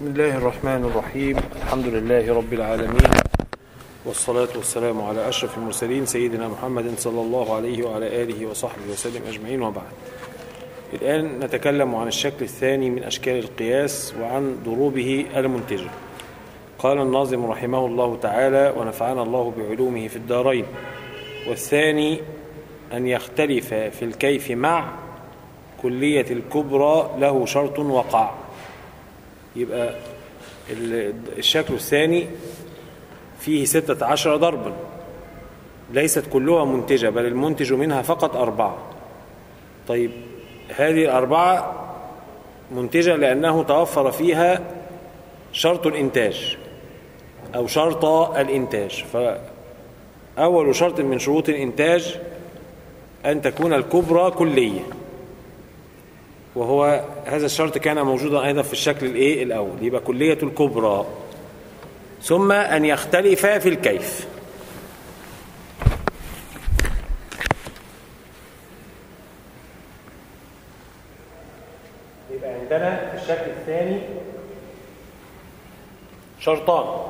بسم الله الرحمن الرحيم الحمد لله رب العالمين والصلاة والسلام على أشرف المرسلين سيدنا محمد صلى الله عليه وعلى آله وصحبه وسلم أجمعين وبعد الآن نتكلم عن الشكل الثاني من أشكال القياس وعن ضروبه المنتجة قال الناظم رحمه الله تعالى ونفعنا الله بعلومه في الدارين والثاني أن يختلف في الكيف مع كلية الكبرى له شرط وقع يبقى الشكل الثاني فيه ستة عشر ضربا ليست كلها منتجة بل المنتج منها فقط أربعة طيب هذه الأربعة منتجة لأنه توفر فيها شرط الإنتاج أو شرط الإنتاج فأول شرط من شروط الإنتاج أن تكون الكبرى كلية وهو هذا الشرط كان موجودا أيضا في الشكل الإيه الأول يبقى كلية الكبرى ثم أن يختلف في الكيف يبقى عندنا في الشكل الثاني شرطان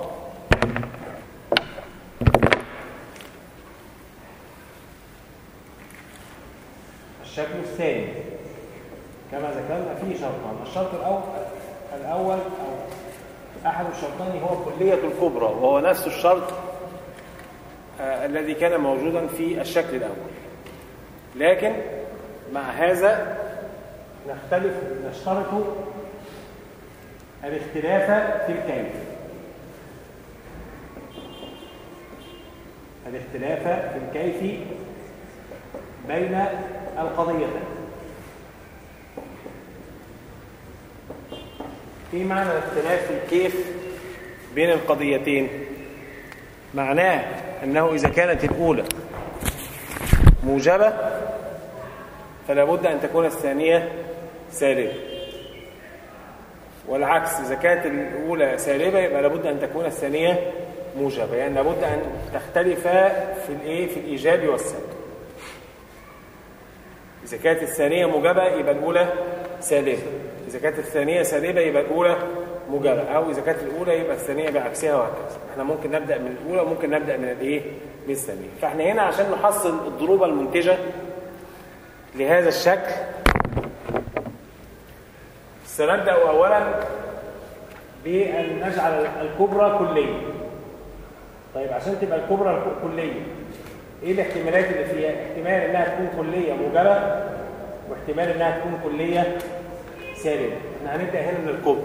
الشكل الثاني كما ذكرنا فيه شرطان الشرط الأول الأول أو أحد الشرطين هو كلية الكبرى وهو نفس الشرط آه الذي كان موجودا في الشكل الأول لكن مع هذا نختلف نشترط الاختلاف في الكيف الاختلاف في الكيف بين القضيتين في معنى الاختلاف في الكيف بين القضيتين معناه أنه إذا كانت الأولى موجبة فلا بد أن تكون الثانية سالبة والعكس إذا كانت الأولى سالبة يبقى لابد أن تكون الثانية موجبة يعني لابد أن تختلف في الإيه في الإيجاب والسلب إذا كانت الثانية موجبة يبقى الأولى سالبة إذا كانت الثانية سالبة يبقى الأولى موجبة أو إذا كانت الأولى يبقى الثانية بعكسها وهكذا احنا ممكن نبدأ من الأولى وممكن نبدأ من الإيه من الثانية فاحنا هنا عشان نحصل الضروب المنتجة لهذا الشكل سنبدأ أولا بأن نجعل الكبرى كلية طيب عشان تبقى الكبرى كلية ايه الاحتمالات اللي فيها احتمال انها تكون كلية موجبة واحتمال انها تكون كلية سالبة احنا هنبدأ هنا من الكبرى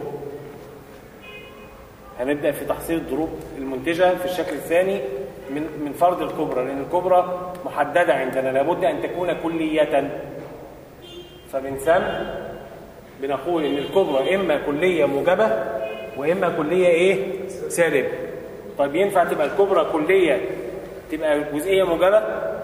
هنبدأ في تحصيل الضروب المنتجة في الشكل الثاني من من فرض الكبرى لأن الكبرى محددة عندنا لابد أن تكون كلية فمن ثم بنقول إن الكبرى إما كلية موجبة وإما كلية إيه سالبة طيب ينفع تبقى الكبرى كلية تبقى جزئية موجبة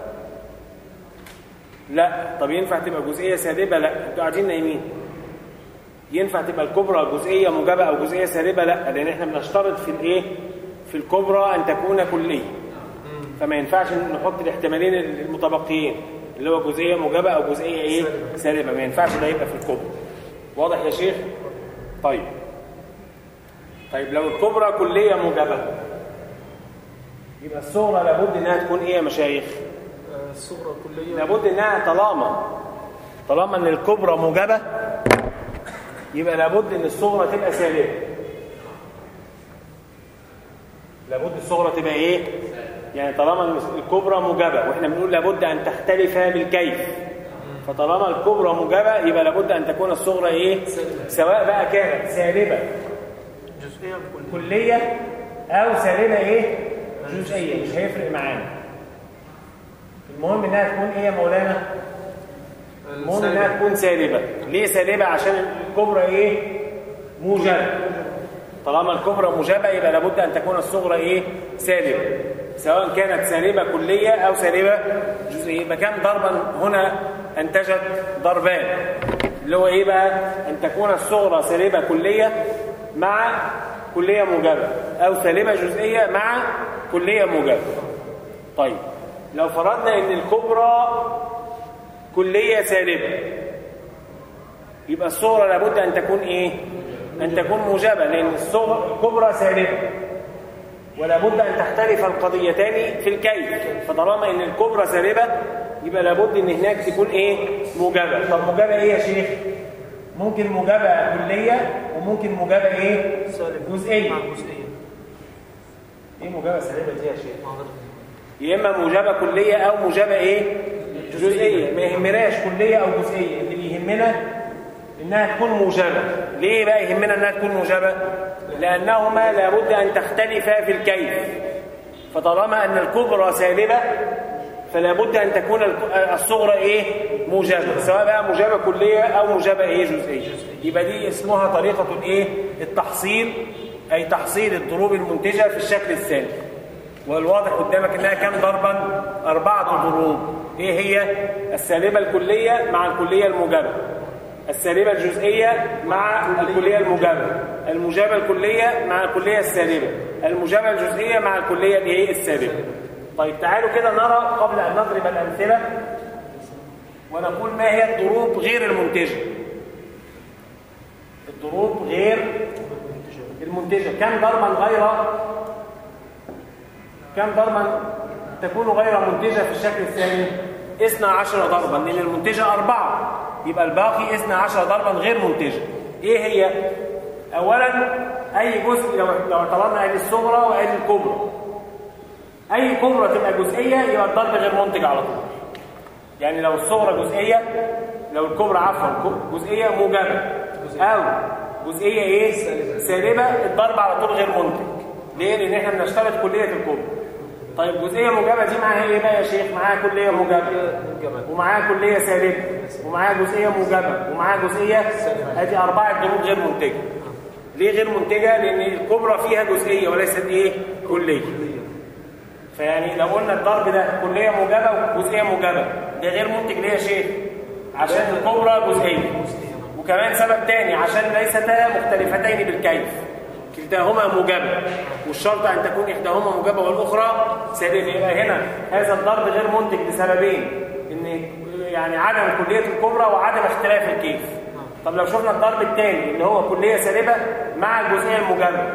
لا طب ينفع تبقى جزئية سالبة لا انتوا قاعدين نايمين ينفع تبقى الكبرى جزئية موجبة أو جزئية سالبة لا لأن احنا بنشترط في الإيه في الكبرى أن تكون كلية فما ينفعش نحط الاحتمالين المتبقيين اللي هو جزئية موجبة أو جزئية إيه سالبة ما ينفعش ده يبقى في الكبرى واضح يا شيخ طيب طيب لو الكبرى كلية موجبة يبقى الصغرى لابد انها تكون ايه يا مشايخ الصغرى كلية لابد انها طالما طالما ان الكبرى موجبة يبقى لابد ان الصغرى تبقى سالبة لابد الصغرى تبقى ايه يعني طالما الكبرى موجبة واحنا بنقول لابد ان تختلف بالكيف فطالما الكبرى موجبة يبقى لابد ان تكون الصغرى ايه سواء بقى كانت سالبة جزئية كلية او سالبة ايه جزئية مش هيفرق معانا المهم انها تكون ايه يا مولانا المهم انها تكون سالبة ليه سالبة عشان الكبرى ايه موجبة طالما الكبرى موجبة يبقى لابد ان تكون الصغرى ايه سالبة سواء كانت سالبة كلية او سالبة جزئية يبقى كان ضربا هنا انتجت ضربان اللي هو ايه بقى ان تكون الصغرى سالبة كلية مع كلية موجبة او سالبة جزئية مع كلية موجبة طيب لو فرضنا ان الكبرى كلية سالبة يبقى الصغرى لابد ان تكون ايه أن تكون موجبة لأن الصغرى الكبرى سالبة ولا بد أن تختلف القضيتان في الكيف فطالما أن الكبرى سالبة يبقى لابد أن هناك تكون إيه موجبة طب موجبة إيه يا شيخ ممكن موجبة كلية وممكن موجبة إيه سالب جزئية مع جزئية إيه موجبة سالبة دي يا شيخ مع غير يا اما موجبه كليه او موجبه ايه جزئيه ما يهمناش كليه او جزئيه اللي بيهمنا انها تكون موجبه ليه بقى يهمنا انها تكون موجبه لانهما لابد ان تختلفا في الكيف فطالما ان الكبرى سالبه فلا بد ان تكون الك- الصغرى ايه موجبه سواء بقى موجبه كليه او موجبه ايه جزئيه يبقى دي اسمها طريقه الايه التحصيل اي تحصيل الضروب المنتجه في الشكل الثاني والواضح قدامك انها كام ضربا اربعه ضروب ايه هي السالبه الكليه مع الكليه الموجبه السالبه الجزئيه مع الكليه الموجبه الموجبه الكليه مع الكليه السالبه الموجبه الجزئيه مع الكليه الايه السالبه طيب تعالوا كده نرى قبل ان نضرب الامثله ونقول ما هي الضروب غير المنتجه الضروب غير المنتجه كم ضربا غير كم ضربا تكون غير منتجة في الشكل الثاني 12 ضربا لأن المنتجة أربعة يبقى الباقي 12 ضربا غير منتجة إيه هي؟ أولا أي جزء لو لو اعتبرنا أدي الصغرى وأدي الكبرى أي كبرى تبقى جزئية يبقى الضرب غير منتج على طول يعني لو الصغرى جزئية لو الكبرى عفوا جزئية موجبة أو جزئية إيه؟ سالبة الضرب على طول غير منتج ليه؟ لأن إحنا بنشترط كلية الكبرى طيب جزئية موجبة دي معاها إيه بقى يا شيخ؟ معاها كلية موجبة موجبة ومعاها كلية سالبة ومعاها جزئية موجبة ومعاها جزئية ادي أربعة ضروب غير منتجة ليه غير منتجة؟ لأن الكبرى فيها جزئية وليست إيه؟ كلية فيعني لو قلنا الضرب ده كلية موجبة وجزئية موجبة ده غير منتج ليه يا شيخ؟ عشان الكبرى جزئية وكمان سبب تاني عشان ليستا مختلفتين بالكيف كلتاهما موجبة والشرط أن تكون إحداهما موجبة والأخرى سالبة يبقى هنا هذا الضرب غير منتج لسببين إن يعني عدم كلية الكبرى وعدم اختلاف الكيف طب لو شفنا الضرب الثاني اللي هو كلية سالبة مع الجزئية الموجبة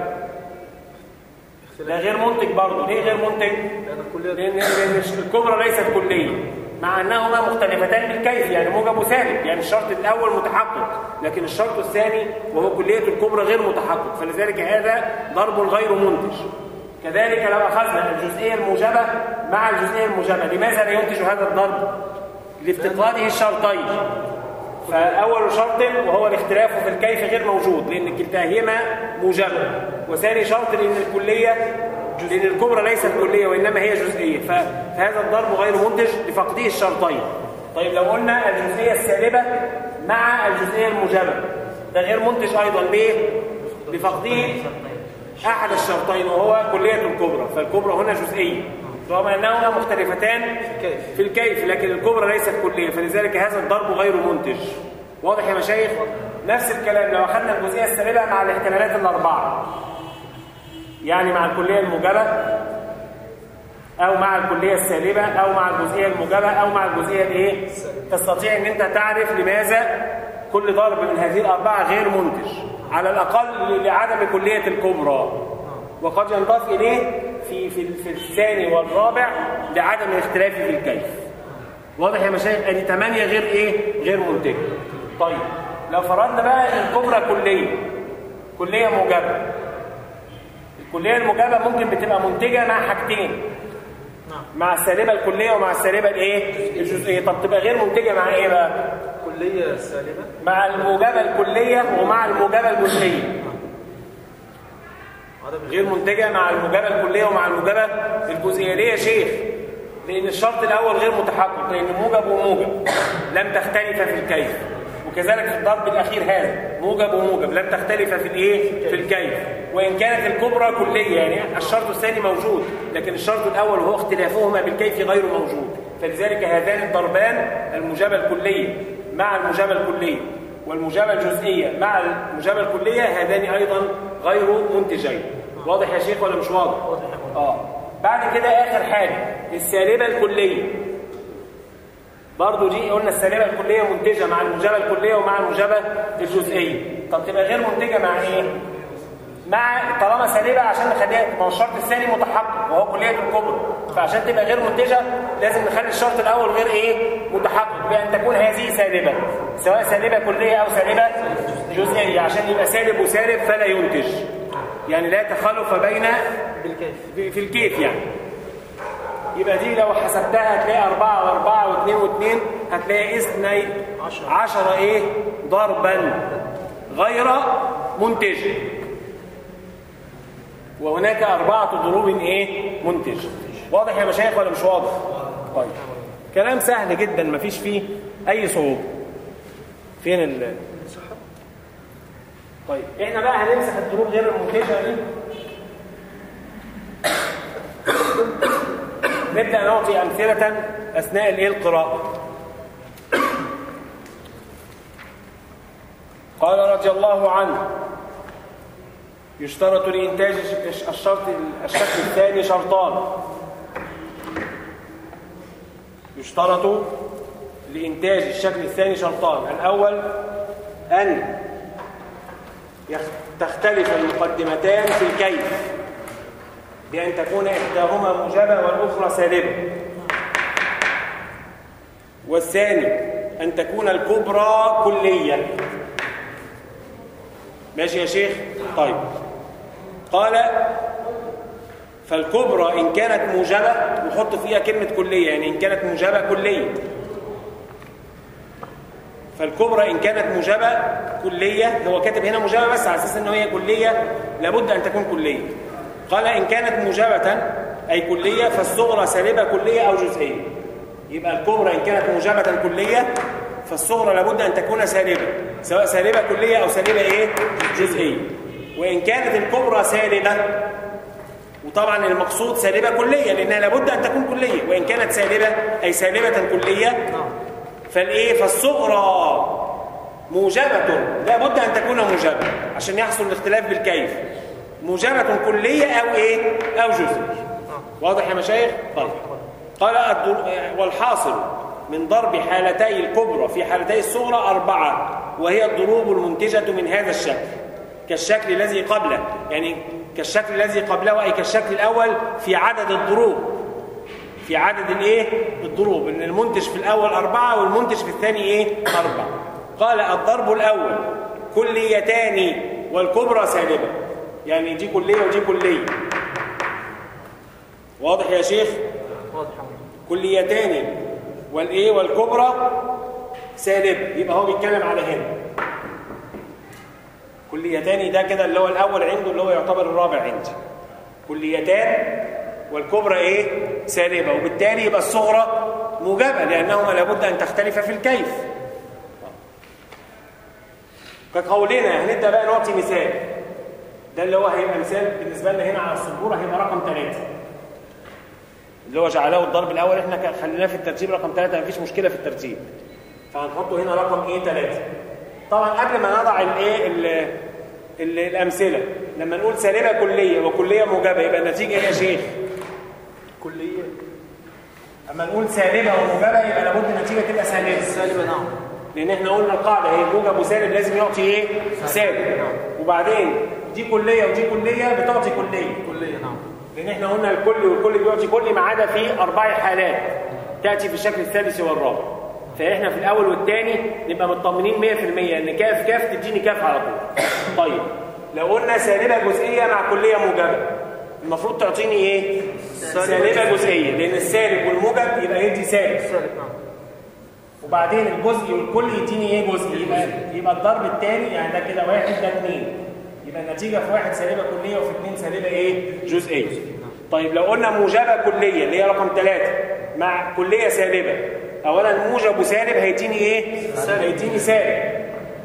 ده غير منتج برضه ليه غير منتج؟ لأن الكلية لأن لأن الكبرى ليست كلية مع أنهما مختلفتان بالكيف يعني موجب وسالب يعني الشرط الأول متحقق لكن الشرط الثاني وهو كلية الكبرى غير متحقق فلذلك هذا ضرب غير منتج كذلك لو أخذنا الجزئية الموجبة مع الجزئية الموجبة لماذا لا ينتج هذا الضرب؟ لافتقاده الشرطين فأول شرط وهو الاختلاف في الكيف غير موجود لأن كلتاهما موجبة وثاني شرط لأن الكلية لأن الكبرى ليست كلية وإنما هي جزئية ف- فهذا الضرب غير منتج لفقده الشرطين طيب لو قلنا الجزئية السالبة مع الجزئية الموجبة ده غير منتج أيضا ليه؟ لفقده أحد الشرطين وهو كلية الكبرى فالكبرى هنا جزئية رغم أنهما مختلفتان الكيف. في الكيف لكن الكبرى ليست كلية فلذلك هذا الضرب غير منتج واضح يا مشايخ نفس الكلام لو أخذنا الجزئية السالبة مع الاحتمالات الأربعة يعني مع الكلية الموجبة أو مع الكلية السالبة أو مع الجزئية الموجبة أو مع الجزئية الإيه؟ تستطيع أن أنت تعرف لماذا كل ضرب من هذه الأربعة غير منتج على الأقل لعدم كلية الكبرى وقد ينضاف إليه في في في الثاني والرابع لعدم الاختلاف في الكيف واضح يا مشايخ ادي 8 غير ايه غير منتجه طيب لو فرضنا بقى ان الكبرى كليه كليه موجبه الكليه الموجبه ممكن بتبقى منتجه مع حاجتين نعم مع السالبه الكليه ومع السالبه الايه الجزئيه طب تبقى غير منتجه مع ايه بقى كلية سالبة مع الموجبه الكليه ومع الموجبه الجزئيه عدم غير منتجة مع الموجبة الكلية ومع الموجبة الجزئية ليه يا شيخ؟ لأن الشرط الأول غير متحقق لأن موجب وموجب لم تختلف في الكيف وكذلك في الضرب الأخير هذا موجب وموجب لم تختلف في الإيه؟ في الكيف وإن كانت الكبرى كلية يعني الشرط الثاني موجود لكن الشرط الأول وهو اختلافهما بالكيف غير موجود فلذلك هذان الضربان الموجبة الكلية مع الموجبة الكلية والموجبة الجزئية مع الموجبة الكلية هذان أيضا غير منتجين واضح يا شيخ ولا مش واضح؟ واضح يا مولانا. اه بعد كده آخر حاجة السالبة الكلية برضو دي قلنا السالبة الكلية منتجة مع الموجبة الكلية ومع الموجبة الجزئية طب تبقى غير منتجه مع ايه مع طالما سالبه عشان نخليها ما هو الشرط الثاني متحقق وهو كليه الكبرى فعشان تبقى غير منتجه لازم نخلي الشرط الاول غير ايه متحقق بان تكون هذه سالبه سواء سالبه كليه او سالبه جزئيه عشان يبقى سالب وسالب فلا ينتج يعني لا تخلف بين بالكيف في الكيف يعني يبقى دي لو حسبتها هتلاقي أربعة وأربعة واثنين واثنين هتلاقي اثني عشرة. عشرة إيه ضربا غير منتج وهناك أربعة ضروب إيه منتج واضح يا مشايخ ولا مش واضح طيب كلام سهل جدا مفيش فيه أي صعوبة فين ال طيب احنا بقى هنمسح الضروب غير المنتجة دي نبدأ نعطي أمثلة أثناء الإيه القراءة قال رضي الله عنه يشترط لإنتاج الشرط الشكل الثاني شرطان يشترط لإنتاج الشكل الثاني شرطان الأول أن يخ- تختلف المقدمتان في الكيف بأن تكون إحداهما موجبة والأخرى سالبة والثاني أن تكون الكبرى كلية ماشي يا شيخ طيب قال فالكبرى إن كانت موجبة وحط فيها كلمة كلية يعني إن كانت موجبة كلية فالكبرى إن كانت موجبة كلية هو كاتب هنا موجبة بس على أساس إن هي كلية لابد أن تكون كلية قال إن كانت موجبة أي كلية فالصغرى سالبة كلية أو جزئية يبقى الكبرى إن كانت موجبة كلية فالصغرى لابد أن تكون سالبة سواء سالبة كلية أو سالبة إيه؟ جزئية وإن كانت الكبرى سالبة وطبعا المقصود سالبة كلية لأنها لابد أن تكون كلية وإن كانت سالبة أي سالبة كلية فالإيه؟ فالصغرى موجبة لابد أن تكون موجبة عشان يحصل الاختلاف بالكيف موجبة كلية أو إيه؟ أو جزء واضح يا مشايخ؟ طيب قال الضر... والحاصل من ضرب حالتي الكبرى في حالتي الصغرى أربعة وهي الضروب المنتجة من هذا الشكل كالشكل الذي قبله يعني كالشكل الذي قبله أي كالشكل الأول في عدد الضروب في عدد الايه الضروب ان المنتج في الاول اربعه والمنتج في الثاني ايه اربعه قال الضرب الاول كليتان والكبرى سالبه يعني دي كليه ودي كليه واضح يا شيخ واضح كليتان والايه والكبرى سالبه يبقى هو بيتكلم على هنا كليتان ده كده اللي هو الاول عنده اللي هو يعتبر الرابع عندي كليتان والكبرى ايه سالبه وبالتالي يبقى الصغرى موجبه لانهما لابد ان تختلف في الكيف كقولنا هنبدا بقى نعطي مثال ده اللي هو هيبقى مثال بالنسبه لنا هنا على السبوره هيبقى رقم ثلاثة اللي هو جعله الضرب الاول احنا كان خليناه في الترتيب رقم ثلاثة مفيش مشكله في الترتيب فهنحطه هنا رقم ايه ثلاثة طبعا قبل ما نضع الايه ال- ال- الامثله لما نقول سالبه كليه وكليه موجبه يبقى النتيجه ايه يا شيخ كلية اما نقول سالبه وموجبه يبقى لابد النتيجه تبقى سالبه سالبة نعم لان احنا قلنا القاعده هي موجب وسالب لازم يعطي ايه سالب وبعدين دي كليه ودي كليه بتعطي كليه كلية نعم لان احنا قلنا الكل والكل بيعطي كل ما عدا في اربع حالات تاتي في الشكل الثالث والرابع فاحنا في الاول والثاني نبقى مطمنين 100% ان كاف كاف تديني كاف على طول طيب لو قلنا سالبه جزئيه مع كليه موجبه المفروض تعطيني ايه سالبه جزئيه لان السالب والموجب يبقى يدي سالب سالب نعم وبعدين الجزء والكل يديني ايه جزء يبقى يبقى الضرب الثاني يعني ده كده واحد ده اثنين يبقى النتيجه في واحد سالبه كليه وفي اثنين سالبه ايه جزئيه طيب لو قلنا موجبه كليه اللي هي رقم ثلاثة مع كليه سالبه اولا موجب وسالب هيديني ايه هيديني سالب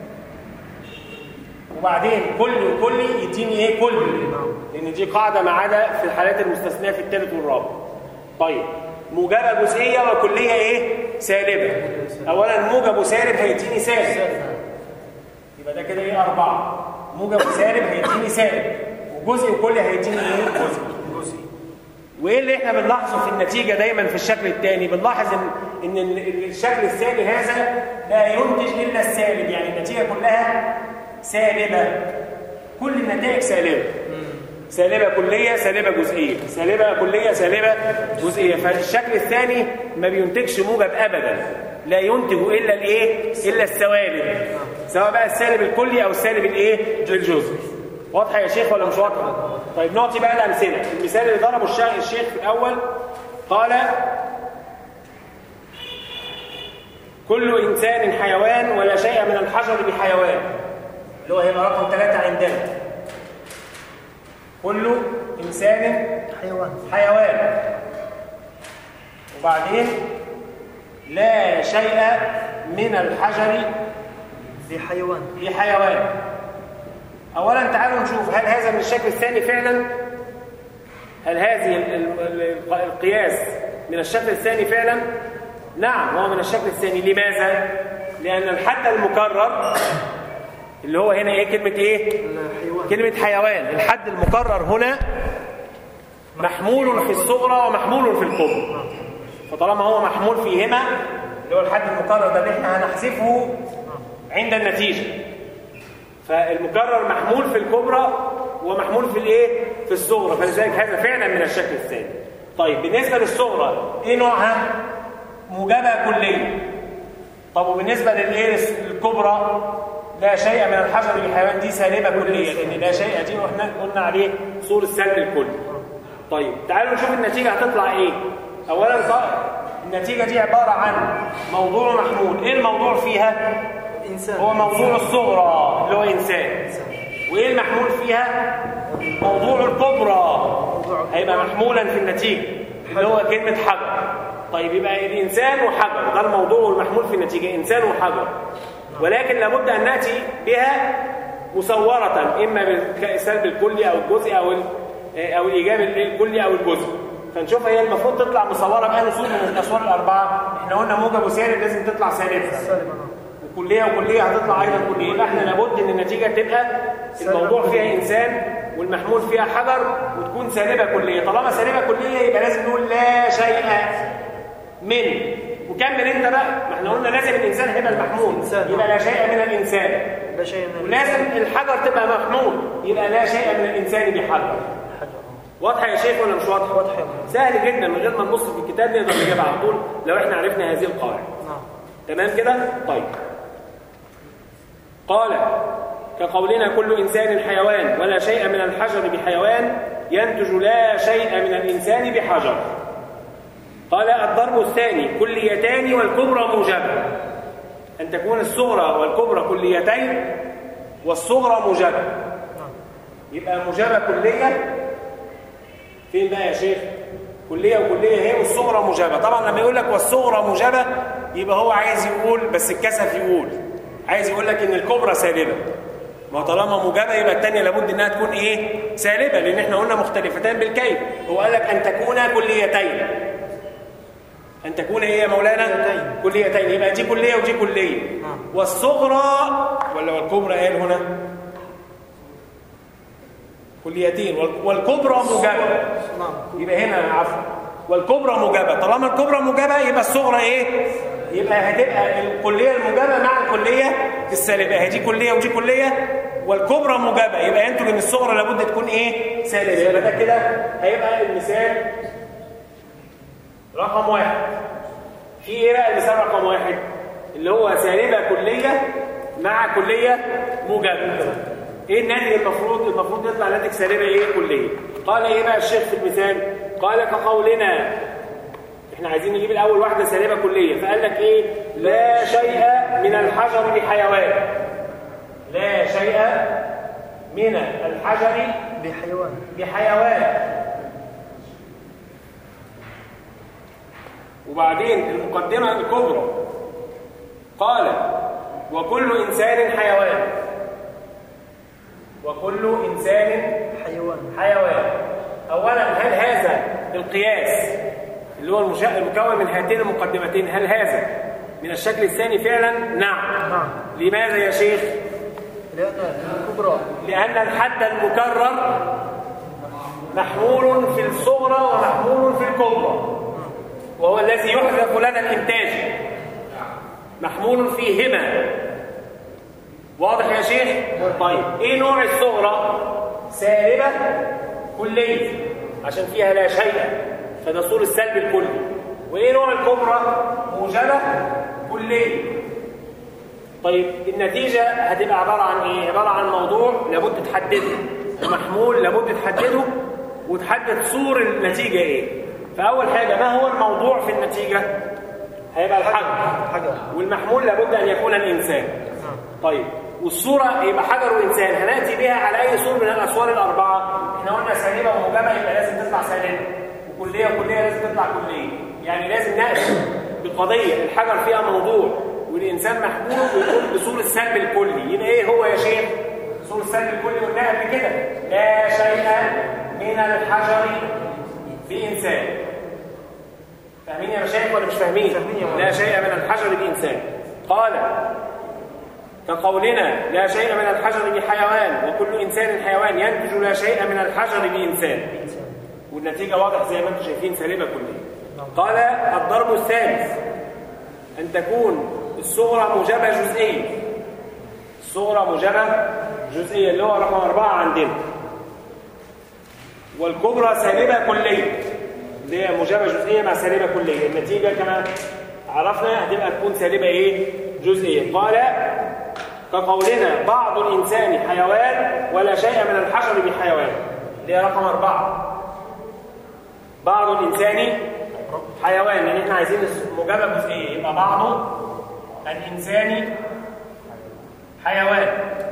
وبعدين كل وكل يديني ايه كل لان دي قاعده ما عدا في الحالات المستثنيه في الثالث والرابع طيب موجبه جزئيه وكليه ايه سالبه اولا موجب وسالب هيديني سالب يبقى ده كده ايه اربعه موجب وسالب هيديني سالب وجزء وكل هيديني ايه جزء جزء وايه اللي احنا بنلاحظه في النتيجه دايما في الشكل الثاني بنلاحظ ان ان ال- الشكل الثاني هذا لا ينتج الا السالب يعني النتيجه كلها سالبة كل النتائج سالبة سالبة كلية سالبة جزئية سالبة كلية سالبة جزئية فالشكل الثاني ما بينتجش موجب أبدا لا ينتج إلا الإيه؟ إلا السوالب سواء بقى السالب الكلي أو السالب الإيه؟ الجزئي واضحة يا شيخ ولا مش واضحة؟ طيب نعطي بقى الأمثلة المثال اللي ضربه الشيخ الشيخ في الأول قال كل إنسان حيوان ولا شيء من الحجر بحيوان اللي هو هيبقى رقم ثلاثة عندنا كل إنسان حيوان حيوان وبعدين لا شيء من الحجر بحيوان بحيوان أولا تعالوا نشوف هل هذا من الشكل الثاني فعلا هل هذه ال- ال- ال- القياس من الشكل الثاني فعلا نعم هو من الشكل الثاني لماذا لأن الحد المكرر اللي هو هنا ايه كلمة ايه الحيوان كلمة حيوان الحد المكرر هنا محمول في الصغرى ومحمول في الكبرى فطالما هو محمول فيهما اللي هو الحد المكرر ده اللي احنا هنحذفه عند النتيجة فالمكرر محمول في الكبرى ومحمول في الايه في الصغرى فلذلك هذا فعلا من الشكل الثاني طيب بالنسبة للصغرى ايه نوعها موجبة كلية طب وبالنسبة للايه الكبرى لا شيء من الحجر بالحيوان دي سالبة كلية لأن لا شيء دي واحنا قلنا عليه صور السلب الكلي طيب تعالوا نشوف النتيجة هتطلع ايه أولا ط- النتيجة دي عبارة عن موضوع محمول ايه الموضوع فيها إنسان هو موضوع الصغرى اللي هو إنسان وايه المحمول فيها موضوع الكبرى هيبقى محمولا في النتيجة اللي هو كلمة حجر طيب يبقى الإنسان وحجر ده الموضوع والمحمول في النتيجة إنسان وحجر ولكن لابد أن نأتي بها مصورة إما بالسلب الكلي أو الجزئي أو ال- أو الإيجاب الكلي أو الجزئي فنشوف هي المفروض تطلع مصورة بأي صورة من الأصوار الأربعة احنا قلنا موجب وسالب لازم تطلع سالبة سالب أنا. وكلية وكلية هتطلع أيضا كلية يبقى احنا لابد إن النتيجة تبقى الموضوع فيها إنسان والمحمول فيها حجر وتكون سالبة كلية طالما سالبة كلية يبقى لازم نقول لا شيء من وكمل انت بقى ما احنا قلنا لازم الانسان هيبقى المحمول إنسان. يبقى لا شيء من الانسان لا شيء من ولازم الحجر تبقى محمول يبقى لا شيء من الانسان بحجر الحجر واضحه يا شيخ ولا مش واضحه واضحة يا مولانا. سهل جدا من غير ما نبص في الكتاب نقدر نجيبها على طول لو احنا عرفنا هذه القاعده نعم تمام كده طيب قال كقولنا كل إنسان حيوان ولا شيء من الحجر بحيوان ينتج لا شيء من الإنسان بحجر قال الضرب الثاني كليتان والكبرى موجبة أن تكون الصغرى والكبرى كليتين والصغرى موجبة نعم يبقى موجبة كلية فين بقى يا شيخ كلية وكلية هي والصغرى موجبة طبعا لما يقول لك والصغرى موجبة يبقى هو عايز يقول بس الكسف يقول عايز يقول لك ان الكبرى سالبة ما طالما موجبة يبقى الثانية لابد انها تكون ايه سالبة لان احنا قلنا مختلفتان بالكيف هو قال لك ان تكونا كليتين ان تكون ايه يا مولانا كليتين. كليتين يبقى دي كلية ودي كلية نعم. والصغرى ولا والكبرى قال هنا كليتين وال- والكبرى موجبة نعم يبقى هنا عفوا والكبرى موجبة طالما الكبرى موجبة يبقى الصغرى ايه يبقى هتبقى الكلية الموجبة مع الكلية السالبة هي دي كلية ودي كلية والكبرى موجبة يبقى ينتج ان الصغرى لابد تكون ايه سالبة يبقى ده كده هيبقى المثال رقم واحد في ايه بقى المثال رقم واحد اللي هو سالبة كلية مع كلية موجبة ايه الناتج المفروض المفروض يطلع ناتج سالبة ايه كلية قال ايه بقى الشيخ في المثال قال كقولنا احنا عايزين نجيب الاول واحدة سالبة كلية فقال لك ايه لا شيء من الحجر بحيوان لا شيء من الحجر بحيوان بحيوان وبعدين المقدمة الكبرى قال وكل إنسان حيوان وكل إنسان حيوان حيوان أولا هل هذا القياس اللي هو المشا- المكون من هاتين المقدمتين هل هذا من الشكل الثاني فعلا؟ نعم نعم لماذا يا شيخ؟ لأن الكبرى لأن الحد المكرر محمول في الصغرى ومحمول في الكبرى وهو الذي يحذف لنا الإنتاج محمول فيهما واضح يا شيخ طيب ايه نوع الصغرى سالبه كليه عشان فيها لا شيء فده صور السلب الكلي وايه نوع الكبرى موجبه كليه طيب النتيجه هتبقى عباره عن ايه عباره عن موضوع لابد تحدده محمول لابد تحدده وتحدد صور النتيجه ايه فاول حاجه ما هو الموضوع في النتيجه هيبقى الحجر حجر والمحمول لابد ان يكون الانسان طيب والصوره يبقى حجر وانسان هناتي بها على اي صور من الاسوار الاربعه احنا قلنا سالبه وموجبه يبقى لازم تطلع سالبه وكليه وكليه لازم تطلع كليه يعني لازم ناتي بقضيه الحجر فيها موضوع والانسان محمول ويكون بصور السلب الكلي يبقى ايه هو يا شيخ صور السلب الكلي قلنا قبل كده لا شيء من الحجر بانسان فاهمين يا مشايخ ولا مش فاهمين فاهمين يا مولانا. لا شيء من الحجر بانسان قال كقولنا لا شيء من الحجر بحيوان وكل انسان حيوان ينتج لا شيء من الحجر بانسان والنتيجه واضح زي ما انتم شايفين سالبه كليه قال الضرب الثالث ان تكون الصغرى موجبه جزئيه الصغرى موجبه جزئيه اللي هو رقم أربعة عندنا والكبرى سالبه كليه اللي هي موجبه جزئيه مع سالبه كليه النتيجه كما عرفنا هتبقى تكون سالبه ايه جزئيه قال كقولنا بعض الانسان حيوان ولا شيء من الحشر بحيوان اللي هي رقم أربعة بعض الإنسان حيوان لأن احنا عايزين موجبة جزئية يبقى بعض الإنسان حيوان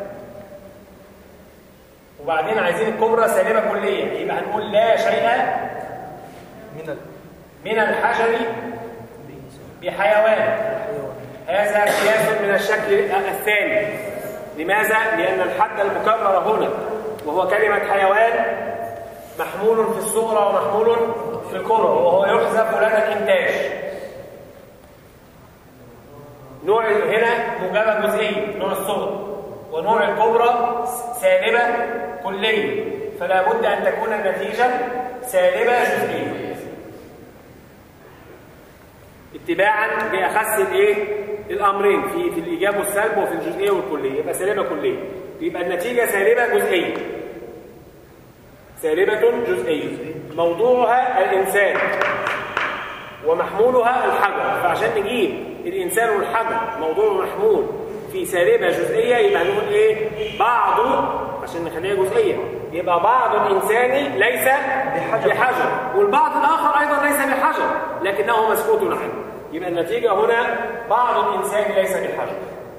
وبعدين عايزين الكبرى سالبة كلية يبقى هنقول لا شيء من ال- من الحجر بحيوان هذا قياس من الشكل الثاني لماذا؟ لأن الحد المكرر هنا وهو كلمة حيوان محمول في الصغرى ومحمول في الكبرى وهو يحذف لدى الإنتاج نوع هنا موجبة جزئية نوع الصغرى ونوع الكبرى سالبة كلية فلا بد أن تكون النتيجة سالبة جزئية اتباعا باخس الايه الامرين في في الايجاب والسلب وفي الجزئيه والكليه يبقى سالبه كليه يبقى النتيجه سالبه جزئيه سالبه جزئيه موضوعها الانسان ومحمولها الحجر فعشان نجيب الانسان والحجر موضوع محمول في سالبه جزئيه يبقى نقول ايه بعض عشان نخليها جزئيه يبقى بعض الانسان ليس بحجر. بحجر والبعض الاخر ايضا ليس بحجر لكنه مسكوت عنه يبقى النتيجه هنا بعض الانسان ليس بحجر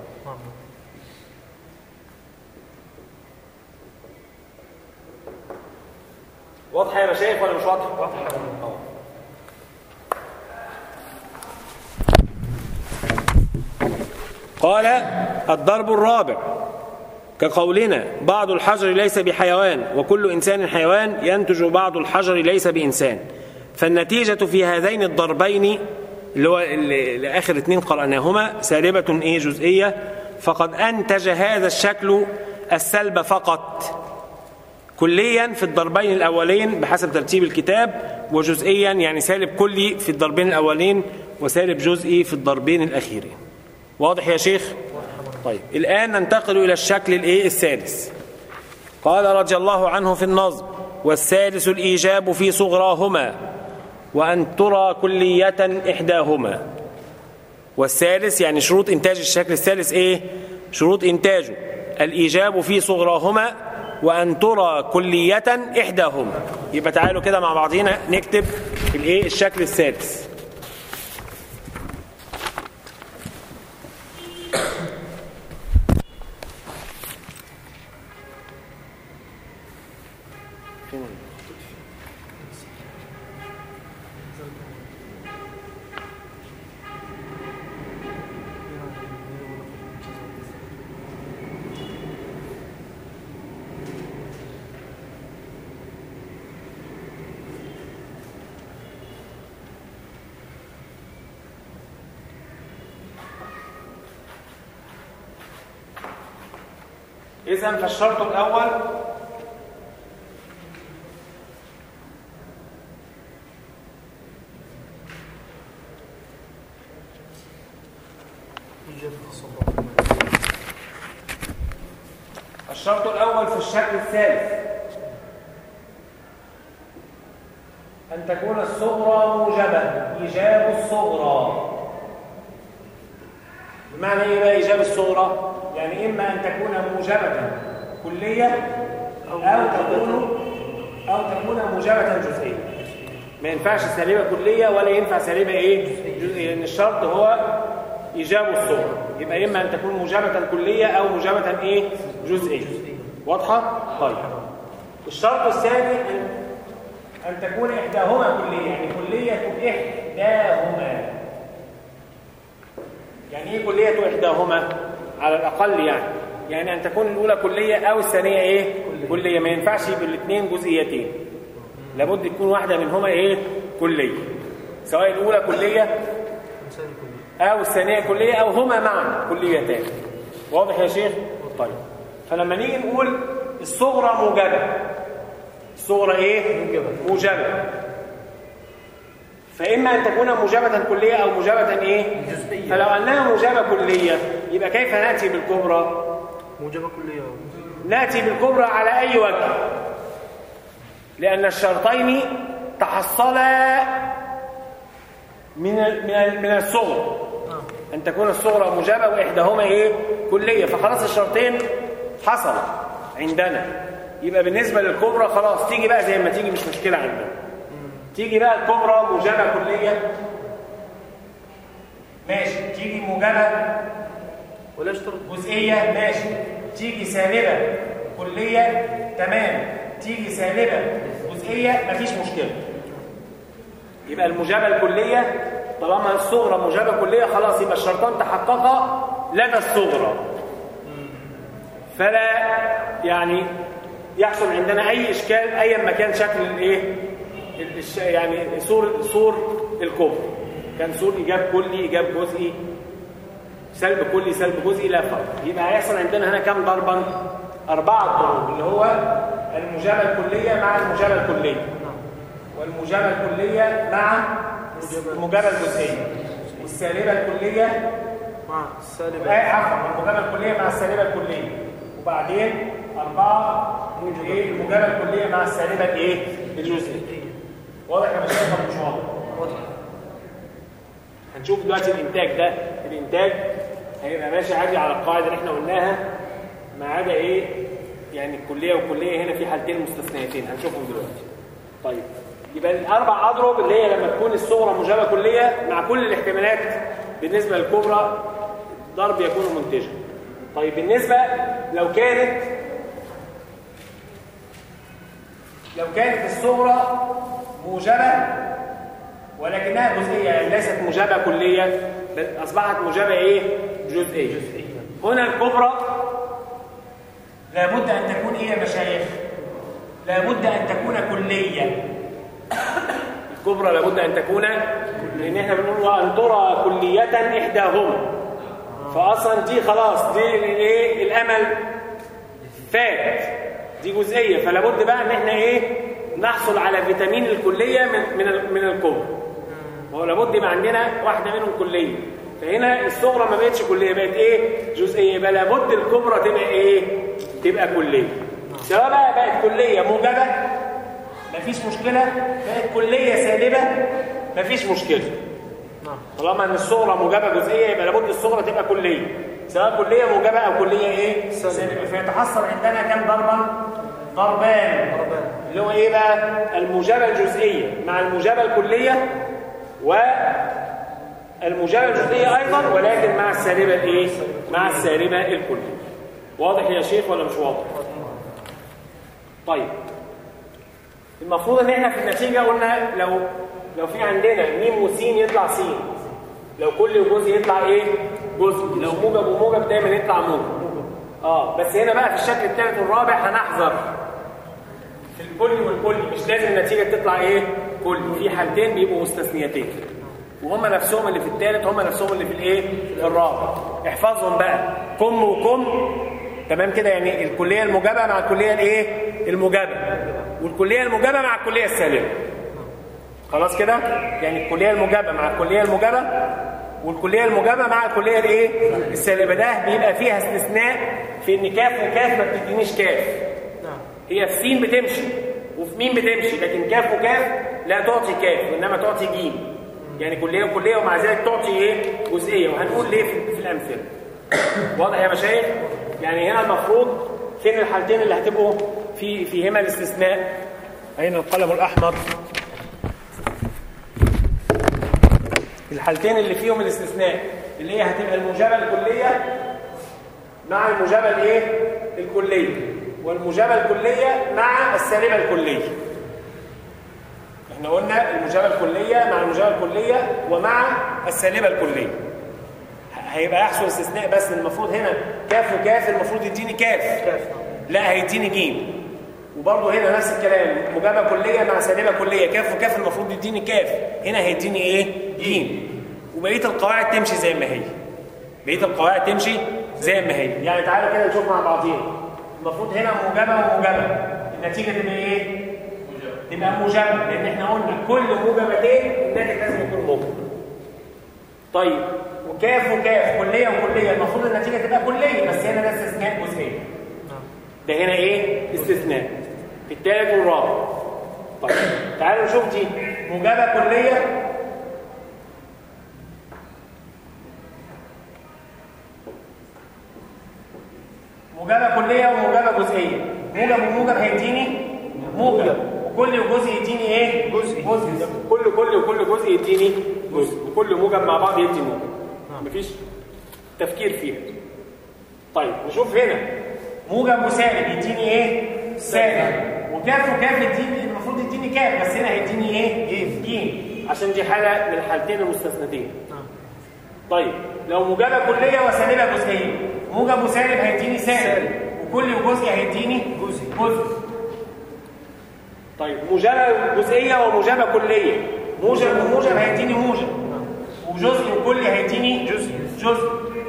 واضحه يا مشايخ ولا مش واضحه واضحه قال الضرب الرابع كقولنا بعض الحجر ليس بحيوان وكل إنسان حيوان ينتج بعض الحجر ليس بإنسان فالنتيجة في هذين الضربين اللي هو اللي اللي آخر اتنين قرأناهما سالبة إيه جزئية فقد أنتج هذا الشكل السلب فقط كليا في الضربين الأولين بحسب ترتيب الكتاب وجزئيا يعني سالب كلي في الضربين الأولين وسالب جزئي في الضربين الأخيرين واضح يا شيخ؟ طيب الآن ننتقل إلى الشكل الإيه السادس قال رضي الله عنه في النظم والسادس الإيجاب في صغراهما وأن ترى كلية إحداهما والثالث يعني شروط إنتاج الشكل الثالث إيه؟ شروط إنتاجه الإيجاب في صغراهما وأن ترى كلية إحداهما يبقى تعالوا كده مع بعضينا نكتب الإيه الشكل السادس إذا فالشرط الأول إيجاد الصبر الشرط الأول في الشكل الثالث أن تكون الصغرى موجبة إيجاب الصغرى بمعنى إيه بقى إيجاب الصغرى؟ يعني إما أن تكون موجبة كلية أو تكون أو تكون موجبة جزئية ما ينفعش سالبة كلية ولا ينفع سالبة إيه؟ جزئية لأن الشرط هو إيجاب الصغرى يبقى إما أن تكون موجبة كلية أو موجبة إيه؟ جزئية واضحة؟ طيب الشرط الثاني أن أن تكون إحداهما كلية يعني كلية إحداهما يعني إيه كلية إحداهما؟ على الأقل يعني يعني أن تكون الأولى كلية أو الثانية إيه؟ كلية ما ينفعش يبقى الاثنين جزئيتين لابد تكون واحدة منهما إيه؟ كلية سواء الأولى كلية إنسان كلي أو الثانية كلية أو هما معا كليتان واضح يا شيخ؟ طيب فلما نيجي نقول الصغرى موجبة الصغرى إيه؟ موجبة. موجبة فإما أن تكون موجبة كلية أو موجبة إيه؟ جزئية. فلو أنها موجبة كلية يبقى كيف نأتي بالكبرى؟ موجبة كلية نأتي بالكبرى على أي وجه لأن الشرطين تحصلا من ال- من ال- من الصغرى أن تكون الصغرى موجبة وإحداهما إيه كلية فخلاص الشرطين حصل عندنا يبقى بالنسبة للكبرى خلاص تيجي بقى زي ما تيجي مش مشكلة عندنا تيجي بقى الكبرى موجبة كلية ماشي تيجي موجبة ولا يشترط جزئية ماشي تيجي سالبة كلية تمام تيجي سالبة جزئية مفيش مشكلة يبقى الموجبة الكلية طالما الصغرى موجبة كلية خلاص يبقى الشرطان تحققا لدى الصغرى فلا يعني يحصل عندنا أي إشكال أيا ما كان شكل الإيه ال- الش- يعني صور صور الكفر كان صور إيجاب كلي إيجاب جزئي سلب كلي سلب جزئي لا فرق يبقى هيحصل عندنا هنا كام ضربا أربعة ضروب اللي هو الموجبة الكلية مع الموجبة الكلية والموجبة الكلية مع الموجبة الجزئية والسالبة الكلية مع السالبة آه، عفوا الموجبة الكلية مع السالبة الكلية وبعدين أربعة إيه الموجبة الكلية مع السالبة الإيه الجزئية واضح يا مشايخ ولا مش واضح؟ واضح هنشوف دلوقتي الانتاج ده الانتاج هيبقى ماشي عادي على القاعده اللي احنا قلناها ما عدا ايه يعني الكليه والكليه هنا في حالتين مستثنيتين هنشوفهم دلوقتي طيب يبقى الاربع اضرب اللي هي لما تكون الصغرى موجبه كليه مع كل الاحتمالات بالنسبه للكبرى ضرب يكون منتجا طيب بالنسبه لو كانت لو كانت الصغرى موجبه ولكنها جزئية يعني ليست موجبة كلية بل أصبحت موجبة إيه؟ جزئية هنا الكبرى لابد أن تكون إيه يا مشايخ؟ لابد أن تكون كلية الكبرى لابد أن تكون لأن إحنا بنقول وأن ترى كلية إحداهما فأصلا دي خلاص دي إيه؟ الأمل فات دي جزئية فلا بد بقى ان احنا ايه نحصل على فيتامين الكلية من من ال- من الكبرى وهو لابد يبقى عندنا واحدة منهم كلية فهنا الصغرى ما بقتش كلية بقت ايه جزئية يبقى لابد الكبرى تبقى ايه تبقى كلية سواء بقى بقت كلية موجبة مفيش مشكلة بقت كلية سالبة مفيش مشكلة نعم طالما ان الصغرى موجبه جزئيه يبقى لابد الصغرى تبقى كليه سواء كليه موجبه او كليه ايه سالبه فيتحصل عندنا كام ضربا ضربان ضربان. اللي هو ايه بقى الموجبه الجزئيه مع الموجبه الكليه والموجبه الجزئيه ايضا ولكن مع السالبه الايه مع السالبه الكليه واضح يا شيخ ولا مش واضح طيب المفروض ان احنا في النتيجه قلنا لو لو في عندنا ميم وسين يطلع سين لو كل جزء يطلع ايه جزء لو موجب وموجب دايما يطلع موجب اه بس هنا بقى في الشكل الثالث والرابع هنحذر في الكل والكل مش لازم النتيجه تطلع ايه كل في حالتين بيبقوا مستثنيتين وهم نفسهم اللي في الثالث هم نفسهم اللي في الايه في الرابع احفظهم بقى كم وكم تمام كده يعني الكليه الموجبه مع الكليه الايه الموجبه والكليه الموجبه مع الكليه السالبه خلاص كده يعني الكليه الموجبه مع الكليه الموجبه والكليه الموجبه مع الكليه الايه السالبه ده بيبقى فيها استثناء في ان كاف وكاف ما بتدينيش كاف نعم هي في سين بتمشي وفي مين بتمشي لكن كاف وكاف لا تعطي كاف وانما تعطي جيم يعني كليه وكليه ومع ذلك تعطي ايه جزئيه وهنقول ليه في, في الامثله واضح يا مشايخ يعني هنا المفروض فين الحالتين اللي هتبقوا في فيهما الاستثناء اين القلم الاحمر الحالتين اللي فيهم الاستثناء اللي هي هتبقى الموجبه الكليه مع الموجبه الايه الكليه والموجبه الكليه مع السالبه الكليه احنا قلنا الموجبه الكليه مع الموجبه الكليه ومع السالبه الكليه ه- هيبقى يحصل استثناء بس المفروض هنا كاف وكاف المفروض يديني كاف كاف لا هيديني جيم وبرضه هنا نفس الكلام موجبه كليه مع سالبه كليه كاف وكاف المفروض يديني كاف هنا هيديني ايه جيم وبقيه القواعد تمشي زي ما هي بقيه القواعد تمشي زي ما هي يعني تعالوا كده نشوف مع بعضينا المفروض هنا موجبه وموجبه النتيجه تبقى ايه تبقى موجبه لان احنا قلنا كل موجبتين الناتج لازم يكون موجب طيب وكاف وكاف كليه وكليه المفروض النتيجه تبقى كليه بس هنا ده استثناء جزئيه نعم ده هنا ايه استثناء في الثالث والرابع طيب تعالوا نشوف دي موجبه كليه موجبه كليه وموجبه جزئيه موجب وموجب هيديني موجب وكل جزء يديني ايه جزء. جزء كل كل وكل جزء يديني جزء وكل موجب مع بعض يدي موجب مفيش تفكير فيها طيب نشوف هنا موجب وسالب يديني ايه سالب وكاف وكاف يديني المفروض يديني كاف بس هنا هيديني ايه جيم جيم عشان دي حاله من الحالتين المستثنتين نعم طيب لو موجبه كليه وسالبه جزئيه موجب وسالب هيديني سالب وكل جزء هيديني جزء. جزء طيب موجبه جزئيه وموجبه كليه موجب وموجب هيديني موجب وجزء وكل هيديني جزء جزء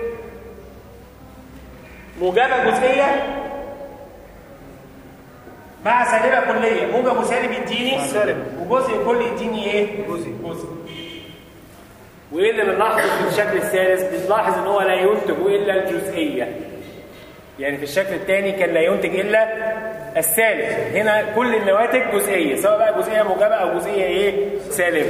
موجبه جزئيه مع سالبه كليه موجب وسالب يديني سالب. وجزء وكل يديني ايه جزء. جزء وايه اللي بنلاحظه في الشكل الثالث بنلاحظ ان هو لا ينتج الا الجزئيه يعني في الشكل الثاني كان لا ينتج الا الثالث هنا كل النواتج جزئيه سواء بقى جزئيه موجبه او جزئيه ايه سالبه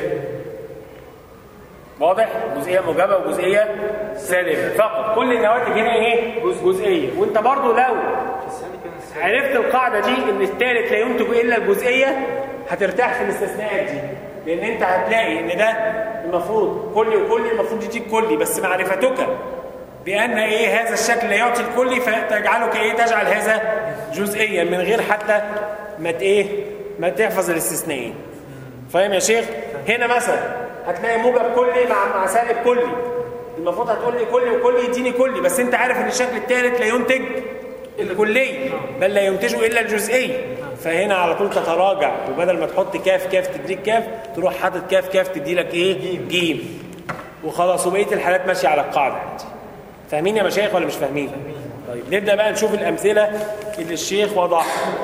واضح جزئيه موجبه وجزئيه سالبه فقط كل النواتج هنا ايه جزئيه وانت برضو لو الثاني كان السالب عرفت القاعدة دي ان الثالث لا ينتج الا الجزئية هترتاح في الاستثناءات دي لان انت هتلاقي ان ده المفروض كلي وكلي المفروض يديك كلي بس معرفتك بان ايه هذا الشكل لا يعطي الكلي فتجعلك ايه تجعل هذا جزئيا من غير حتى ما ت- ايه ما تحفظ الاستثنائين فاهم يا شيخ هنا مثلا هتلاقي موجب كلي مع مع سالب كلي المفروض هتقول لي كلي وكلي يديني كلي بس انت عارف ان الشكل الثالث لا ينتج الكلي بل لا ينتجه الا الجزئي فهنا على طول تتراجع وبدل ما تحط كاف كاف تديك كاف تروح حاطط كاف كاف تدي لك ايه جيم وخلاص وبقيه الحالات ماشيه على القاعده دي فاهمين يا مشايخ ولا مش فاهمين طيب نبدا بقى نشوف الامثله اللي الشيخ وضعها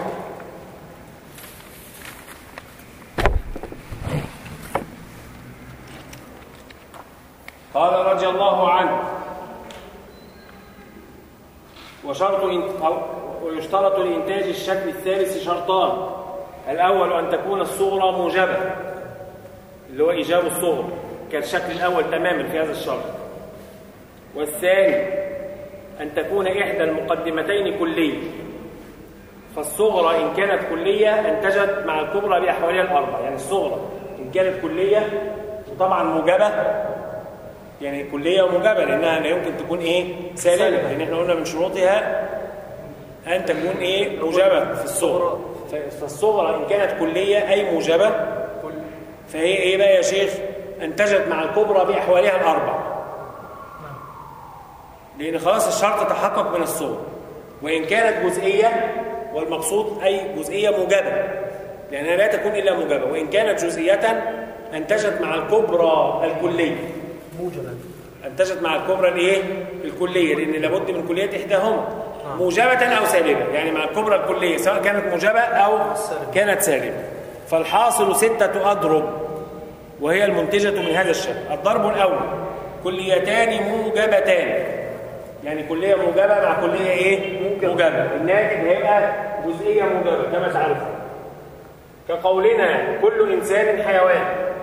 قال رضي الله عنه وشرط إن- أو ويشترط لإنتاج الشكل الثالث شرطان الأول أن تكون الصغرى موجبة اللي هو إيجاب الصغرى كالشكل الأول تماما في هذا الشرط والثاني أن تكون إحدى المقدمتين كلية فالصغرى إن كانت كلية أنتجت مع الكبرى بأحوالها الأربع يعني الصغرى إن كانت كلية وطبعا موجبة يعني كلية وموجبة لأنها لا يمكن تكون إيه سالبة لأن إحنا قلنا من شروطها أن تكون إيه موجبة في الصغرى ف- فالصغرى إن كانت كلية أي موجبة فهي إيه بقى يا شيخ أنتجت مع الكبرى بأحوالها الأربع لأن خلاص الشرط تحقق من الصغرى وإن كانت جزئية والمقصود أي جزئية موجبة لأنها لا تكون إلا موجبة وإن كانت جزئية أنتجت مع الكبرى الكلية موجبا انتجت مع الكبرى الايه الكليه لان لابد من كليه احداهما موجبه او سالبه يعني مع الكبرى الكليه سواء كانت موجبه او سالبة. كانت سالبه فالحاصل سته اضرب وهي المنتجه من هذا الشكل الضرب الاول كليتان موجبتان يعني كلية موجبة مع كلية ايه؟ موجبة الناتج هيبقى جزئية موجبة كما تعرفون كقولنا كل إنسان حيوان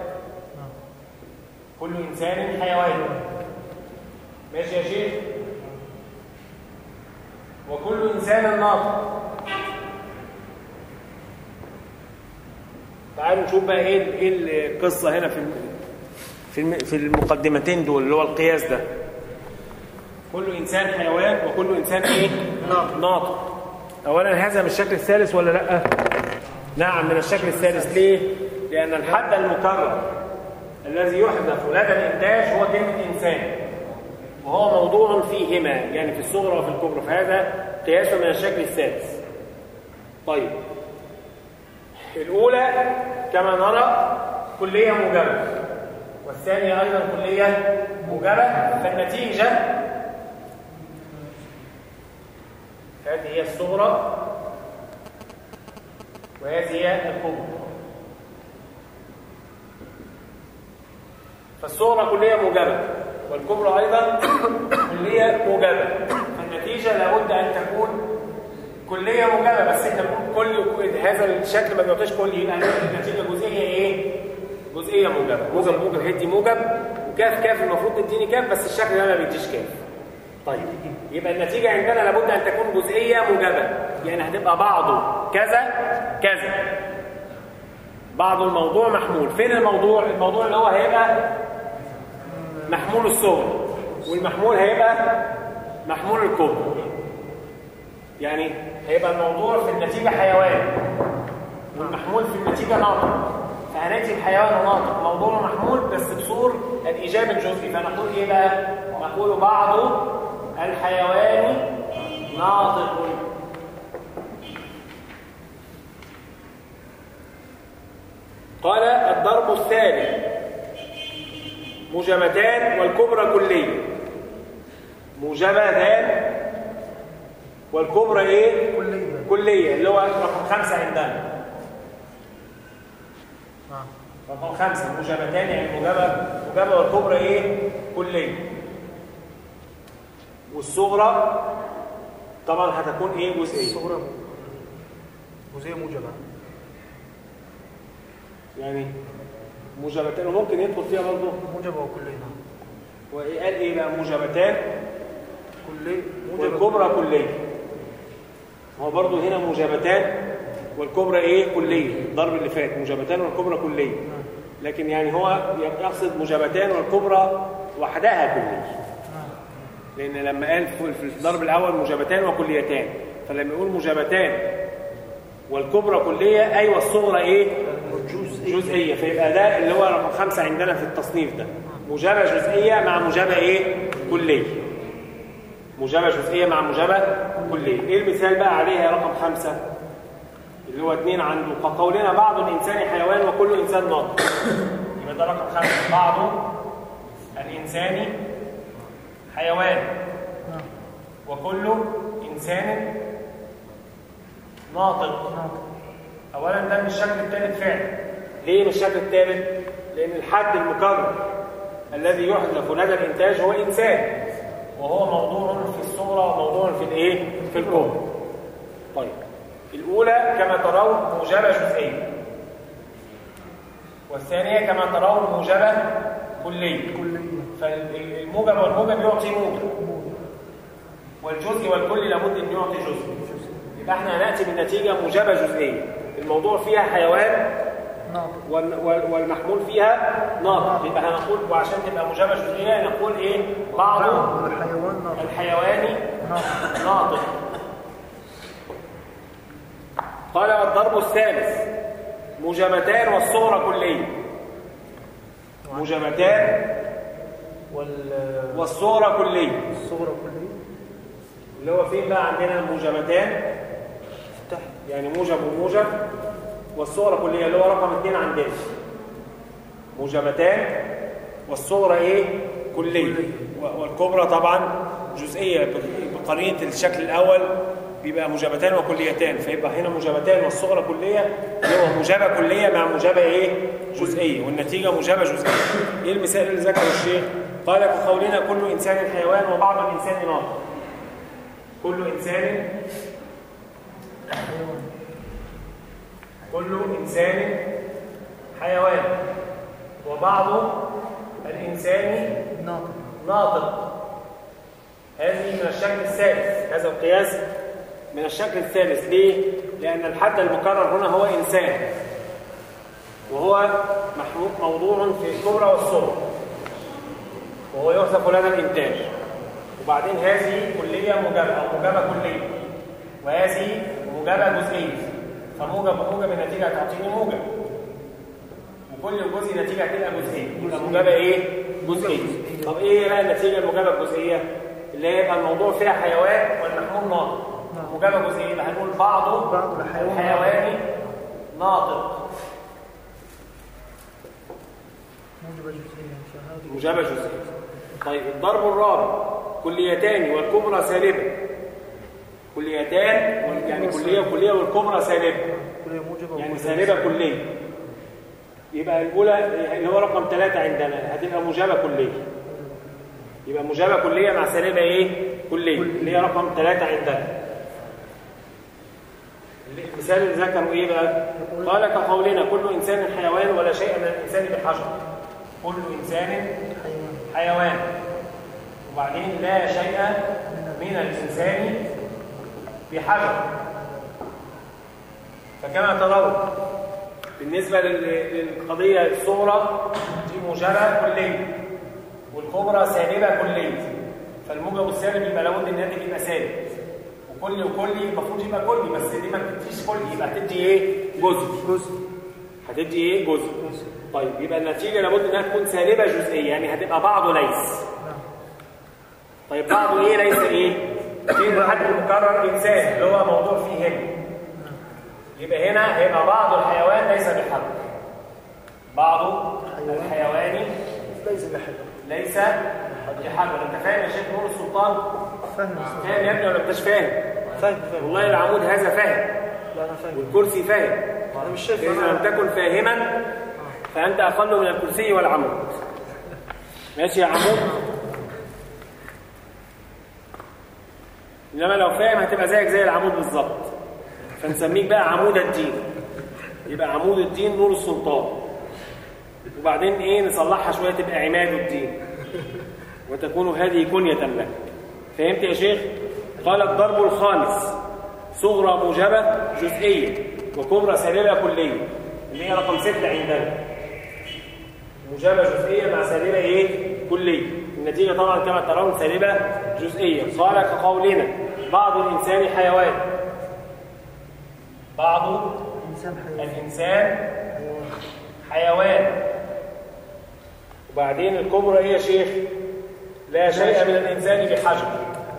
كل إنسان حيوان ماشي يا شيخ وكل إنسان ناطق تعالوا نشوف بقى ايه ايه القصه هنا في في الم- في المقدمتين دول اللي هو القياس ده كل انسان حيوان وكل انسان ايه ناطق اولا هذا من الشكل الثالث ولا لا نعم من الشكل الثالث ليه لان الحد المكرر الذي يحذف لدى الانتاج هو كلمه انسان وهو موضوع فيهما يعني في الصغرى وفي الكبرى فهذا قياس من الشكل الثالث طيب الأولى كما نرى كلية موجبة والثانية أيضا كلية موجبة فالنتيجة هذه هي الصغرى وهذه هي الكبرى فالصغرى كلية موجبة والكبرى أيضا كلية موجبة فالنتيجة لابد أن تكون كلية موجبة بس احنا بنقول كل هذا الشكل ما بيعطيش كل يبقى النتيجة جزئية ايه؟ جزئية موجبة موجب موجب هيدي موجب وكاف كاف المفروض تديني كاف بس الشكل ده ما بيديش كاف طيب يبقى النتيجة عندنا لابد أن تكون جزئية موجبة يعني هتبقى بعضه كذا كذا بعض الموضوع محمول فين الموضوع؟ الموضوع اللي هو هيبقى محمول الصغر والمحمول هيبقى محمول الكبر يعني هيبقى الموضوع في النتيجة حيوان والمحمول في النتيجة ناطق فهنأتي بحيوان وناطق موضوع محمول بس بصور الإيجاب الجزئي فنقول إيه بقى؟ نقول بعض الحيوان ناطق قال الضرب الثاني موجبتان والكبرى كلية موجبتان والكبرى ايه كلية كليه اللي هو رقم خمسة عندنا نعم رقم خمسة موجبتان يعني موجبة موجبة والكبرى ايه كليه والصغرى طبعا هتكون ايه جزئيه الصغرى جزئية موجبة يعني موجبتان وممكن يدخل فيها برضه موجبة وكلية نعم وقال ايه بقى موجبتان كلية موجبة والكبرى كليه هو برضه هنا موجبتان والكبرى ايه كليه الضرب اللي فات موجبتان والكبرى كليه نعم لكن يعني هو يقصد موجبتان والكبرى وحدها كليه نعم لان لما قال في في الضرب الاول موجبتان وكليتان فلما يقول موجبتان والكبرى كليه ايوه الصغرى ايه جزئية جزئيه فيبقى ده اللي هو رقم خمسه عندنا في التصنيف ده موجبه جزئيه مع موجبه ايه كليه موجبه جزئيه مع موجبه كليه ايه المثال بقى عليها يا رقم خمسه اللي هو اتنين عنده كقولنا بعض الانسان حيوان وكل انسان ناطق يبقى ده رقم خمسه بعض الانسان حيوان نعم وكل انسان ناطق ناطق اولا ده من الشكل الثالث فعلا ليه من الشكل الثالث لان الحد المكرر الذي يحذف لدى الانتاج هو انسان وهو موضوع في الصغرى وموضوع في الايه في الكبرى طيب الاولى كما ترون موجبه جزئيه والثانيه كما ترون موجبه كليه كلية فالموجب والموجب يعطي موجب والجزء والكل لابد ان يعطي جزء يبقى احنا هناتي بالنتيجه موجبه جزئيه الموضوع فيها حيوان ناطق وال- وال- والمحمول فيها ناطق يبقى هنقول وعشان تبقى موجبه جزئيه نقول ايه بعض والحيوان ناطق الحيوان ناطق ناطق قال والضرب الثالث موجبتان والصغرى كليه موجبتان والصغرى والصغرى كليه كلية اللي هو فين بقى عندنا الموجبتان تحت يعني موجب وموجب والصغرى كلية اللي هو رقم اثنين عندنا موجبتان والصغرى ايه كلية و- والكبرى طبعا جزئية ب- بقرينة الشكل الأول بيبقى موجبتان وكليتان فيبقى هنا موجبتان والصغرى كلية اللي هو موجبة كلية مع موجبة ايه جزئية والنتيجة موجبة جزئية ايه المثال اللي ذكره الشيخ قال كقولنا كل إنسان حيوان وبعض الإنسان ناطق كل إنسان كل إنسان حيوان وبعض الإنسان ناطق ناطق هذه من الشكل الثالث هذا القياس من الشكل الثالث ليه؟ لأن الحد المكرر هنا هو إنسان وهو محمود موضوع في الكبرى والصغرى وهو يحذف لنا الإنتاج وبعدين هذه كلية موجبة أو موجبة كلية وهذه موجبة جزئية فموجب وموجب النتيجة هتعطيني موجب وكل جزء نتيجة هتبقى جزئية يبقى موجبة إيه؟ جزئية طب إيه بقى النتيجة الموجبة الجزئية؟ اللي هي يبقى الموضوع فيها حيوان والمحمول ناطق موجبة جزئية يبقى هنقول بعضه بعض الحيوان الحيواني ناطق موجبة جزئية فهذه موجبة جزئية طيب الضرب الرابع كليتان والكبرى سالبة كليتان وال- يعني كلية وكلية والكبرى سالبة كلية موجبة يعني وموجبة. سالبة كلية يبقى الأولى اللي هو رقم ثلاثة عندنا هتبقى موجبة كلية يبقى موجبة كلية مع سالبة إيه؟ كلية اللي هي رقم ثلاثة عندنا المثال اللي ذكروا إيه بقى؟ قال كقولنا كل إنسان حيوان ولا شيء من الإنسان بحجر كل إنسان حيوان حيوان وبعدين لا شيء من الإنسان بحجر فكما ترون بالنسبة لل- للقضية الصغرى دي موجبة كلية والكبرى سالبة كلية فالموجب والسالب يبقى لابد الناتج يبقى سالب وكل وكل المفروض يبقى كلي بس دي ما بتديش كلي يبقى هتدي ايه؟ جزء جزء هتدي ايه؟ جزء طيب يبقى النتيجة لابد انها تكون سالبة جزئية يعني هتبقى بعضه ليس نعم طيب بعضه ايه ليس ايه في الحد المكرر انسان اللي هو موضوع فيه هنا يبقى هنا هيبقى بعض الحيوان ليس بحجر بعض الحيوان ليس بحجر ليس بحجر انت فاهم يا شيخ نور السلطان فهم فاهم يا ابني ولا انتش فاهم فاهم فاهم والله العمود هذا فاهم لا أنا فاهم والكرسي فاهم أنا مش شايف إذا لم أنا تكن فاهما فأنت أقل من الكرسي والعمود ماشي يا عمود إنما لو فاهم هتبقى زيك زي العمود بالظبط فنسميك بقى عمود الدين يبقى عمود الدين نور السلطان وبعدين إيه نصلحها شوية تبقى عماد الدين وتكون هذه كنية لك فهمت يا شيخ؟ قال الضرب الخامس صغرى موجبة جزئية وكبرى سالبة كلية اللي هي رقم ستة عندنا موجبة جزئية مع سالبة إيه؟ كلية النتيجة طبعا كما ترون سالبة جزئية قال كقولنا بعض الإنسان حيوان بعض إنسان حيوان الإنسان حيوان حيوان وبعدين الكبرى ايه يا شيخ لا شيء من الانسان بحجر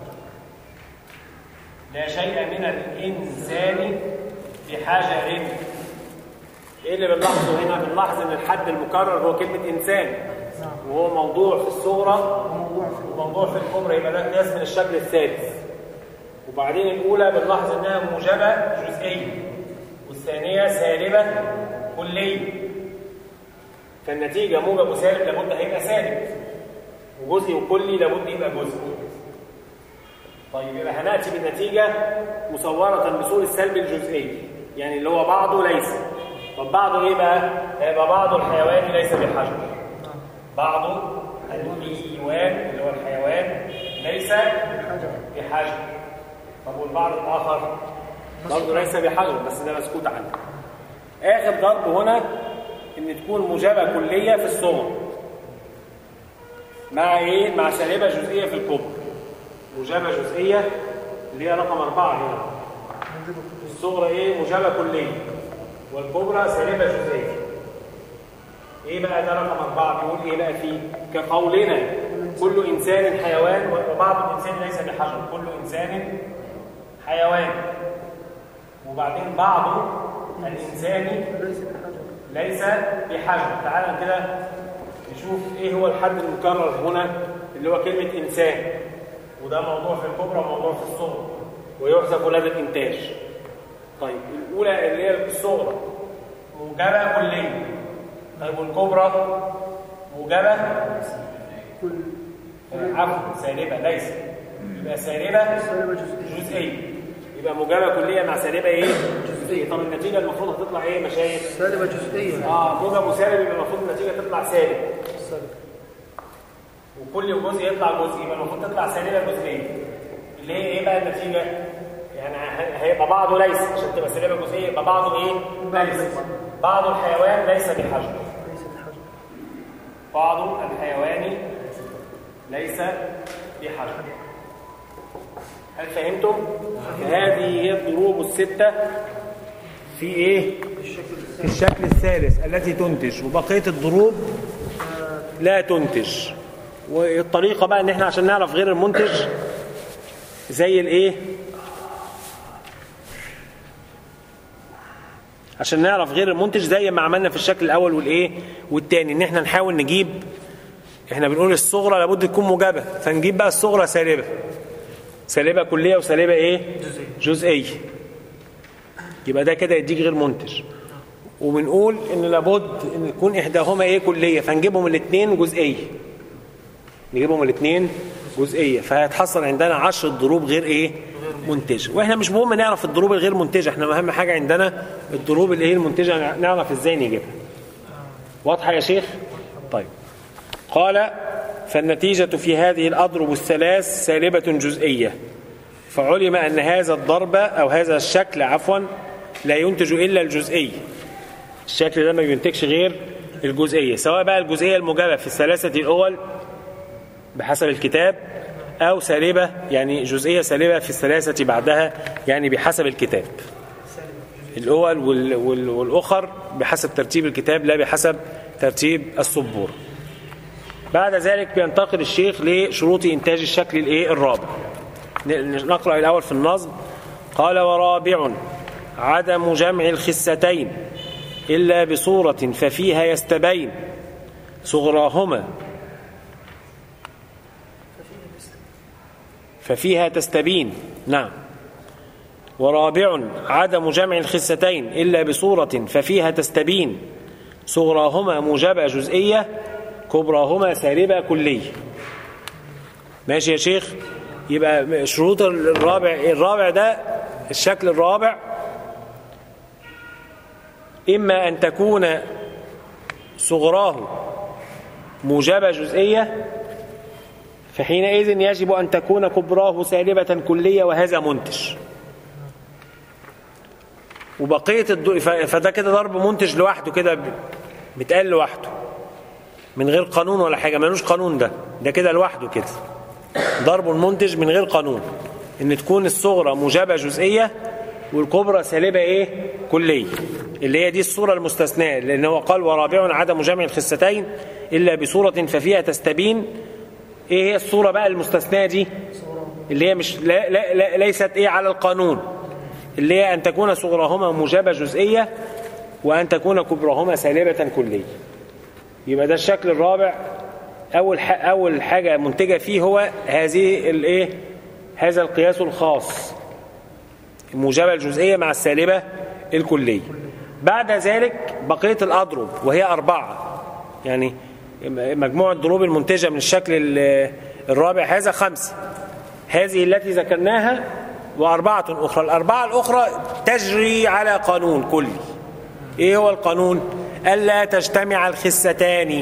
لا شيء من الانسان بحجر ايه اللي بنلاحظه هنا بنلاحظ ان الحد المكرر هو كلمه انسان نعم وهو موضوع في الصغرى وموضوع في وموضوع في الكبرى يبقى ده قياس من الشكل الثالث وبعدين الاولى بنلاحظ انها موجبه جزئيه والثانيه سالبه كليه فالنتيجه موجب وسالب لابد هيبقى سالب وجزء وكلي لابد يبقى جزء طيب يبقى هناتي بالنتيجه مصوره بصوره السلب الجزئي يعني اللي هو بعضه ليس طب بعضه ايه بقى هيبقى بعض الحيوان ليس بحجر بعض الحيوان اللي هو الحيوان ليس حجر بحجر طب والبعض الآخر برضه ليس بحجر بس ده مسكوت عنه آخر ضرب هنا إن تكون موجبة كلية في الصور مع إيه؟ مع سالبة جزئية في الكبر موجبة جزئية اللي هي رقم أربعة هنا موجبة كلية الصغرى ايه موجبه كليه والكبرى سالبه جزئيه ايه بقى ده رقم اربعه بيقول ايه بقى فيه كقولنا كل انسان حيوان وبعض الانسان ليس بحجر كل انسان حيوان وبعدين بعض الانسان ليس بحجر ليس بحجر تعالى كده نشوف ايه هو الحد المكرر هنا اللي هو كلمة انسان وده موضوع في الكبرى وموضوع في الصغرى ويحذف لدى الانتاج طيب الاولى اللي هي الصغرى موجبة كلية طيب والكبرى موجبة كل عفوا سالبة ليس يبقى سالبة سالبة جزئية جزئية يبقى موجبة كلية مع سالبة ايه؟ جزئية طب النتيجة المفروض هتطلع ايه يا مشايخ؟ سالبة جزئية اه موجب وسالب يبقى المفروض النتيجة تطلع سالب سالبة وكل جزء يطلع جزء يبقى المفروض تطلع سالبة جزئية اللي هي ايه بقى النتيجة؟ يعني ه- هيبقى بعضه ليس عشان تبقى سالبة جزئية يبقى بعضه ايه؟ ليس بعض الحيوان ليس بحجم ليست حجم بعض الحيوان ليس بحجم هل فهمتم؟ هذه هي الضروب الستة في ايه؟ في الشكل الثالث التي تنتج وبقية الضروب لا تنتج والطريقة بقى ان احنا عشان نعرف غير المنتج زي الايه؟ عشان نعرف غير المنتج زي ما عملنا في الشكل الاول والايه والتاني ان احنا نحاول نجيب احنا بنقول الصغرى لابد تكون موجبه فنجيب بقى الصغرى سالبه سالبه كليه وسالبه ايه جزئيه يبقى ده كده يديك غير منتج وبنقول ان لابد ان يكون احداهما ايه كليه فنجيبهم الاثنين جزئيه نجيبهم الاثنين جزئيه فهيتحصل عندنا 10 ضروب غير ايه منتجه واحنا مش مهم نعرف الضروب الغير منتجه احنا اهم حاجه عندنا الضروب اللي هي المنتجه نعرف ازاي نجيبها واضحه يا شيخ طيب قال فالنتيجه في هذه الاضرب الثلاث سالبه جزئيه فعلم ان هذا الضرب او هذا الشكل عفوا لا ينتج الا الجزئي الشكل ده ما بينتجش غير الجزئيه سواء بقى الجزئيه الموجبه في الثلاثه الاول بحسب الكتاب أو سالبة يعني جزئية سالبة في الثلاثة بعدها يعني بحسب الكتاب الأول وال- وال- والأخر بحسب ترتيب الكتاب لا بحسب ترتيب السبور بعد ذلك بينتقل الشيخ لشروط إنتاج الشكل الإيه الرابع ن- نقرأ الأول في النظم قال ورابع عدم جمع الخستين إلا بصورة ففيها يستبين صغراهما ففيها تستبين نعم ورابع عدم جمع الخستين إلا بصورة ففيها تستبين صغراهما موجبة جزئية كبراهما سالبة كلية ماشي يا شيخ يبقى شروط الرابع الرابع ده الشكل الرابع إما أن تكون صغراه موجبة جزئية فحينئذ يجب أن تكون كبراه سالبة كلية وهذا منتج وبقية الدو... ف- فده كده ضرب منتج لوحده كده ب- بيتقال لوحده من غير قانون ولا حاجة ملوش قانون ده ده كده لوحده كده ضرب منتج من غير قانون ان تكون الصغرى موجبة جزئية والكبرى سالبة ايه كلية اللي هي دي الصورة المستثناة لان هو قال ورابع عدم جمع الخستين الا بصورة ففيها تستبين ايه هي الصورة بقى المستثناة دي اللي هي مش لا لا لا ليست ايه على القانون اللي هي ان تكون صغراهما موجبة جزئية وان تكون كبراهما سالبة كلية يبقى ده الشكل الرابع اول ح... اول حاجة منتجة فيه هو هذه الايه هذا القياس الخاص الموجبة الجزئية مع السالبة الكلية بعد ذلك بقية الأضرب وهي أربعة يعني مجموع الضروب المنتجة من الشكل ال- الرابع هذا خمسة هذه التي ذكرناها وأربعة أخرى الأربعة الأخرى تجري على قانون كلي إيه هو القانون؟ ألا تجتمع الخستان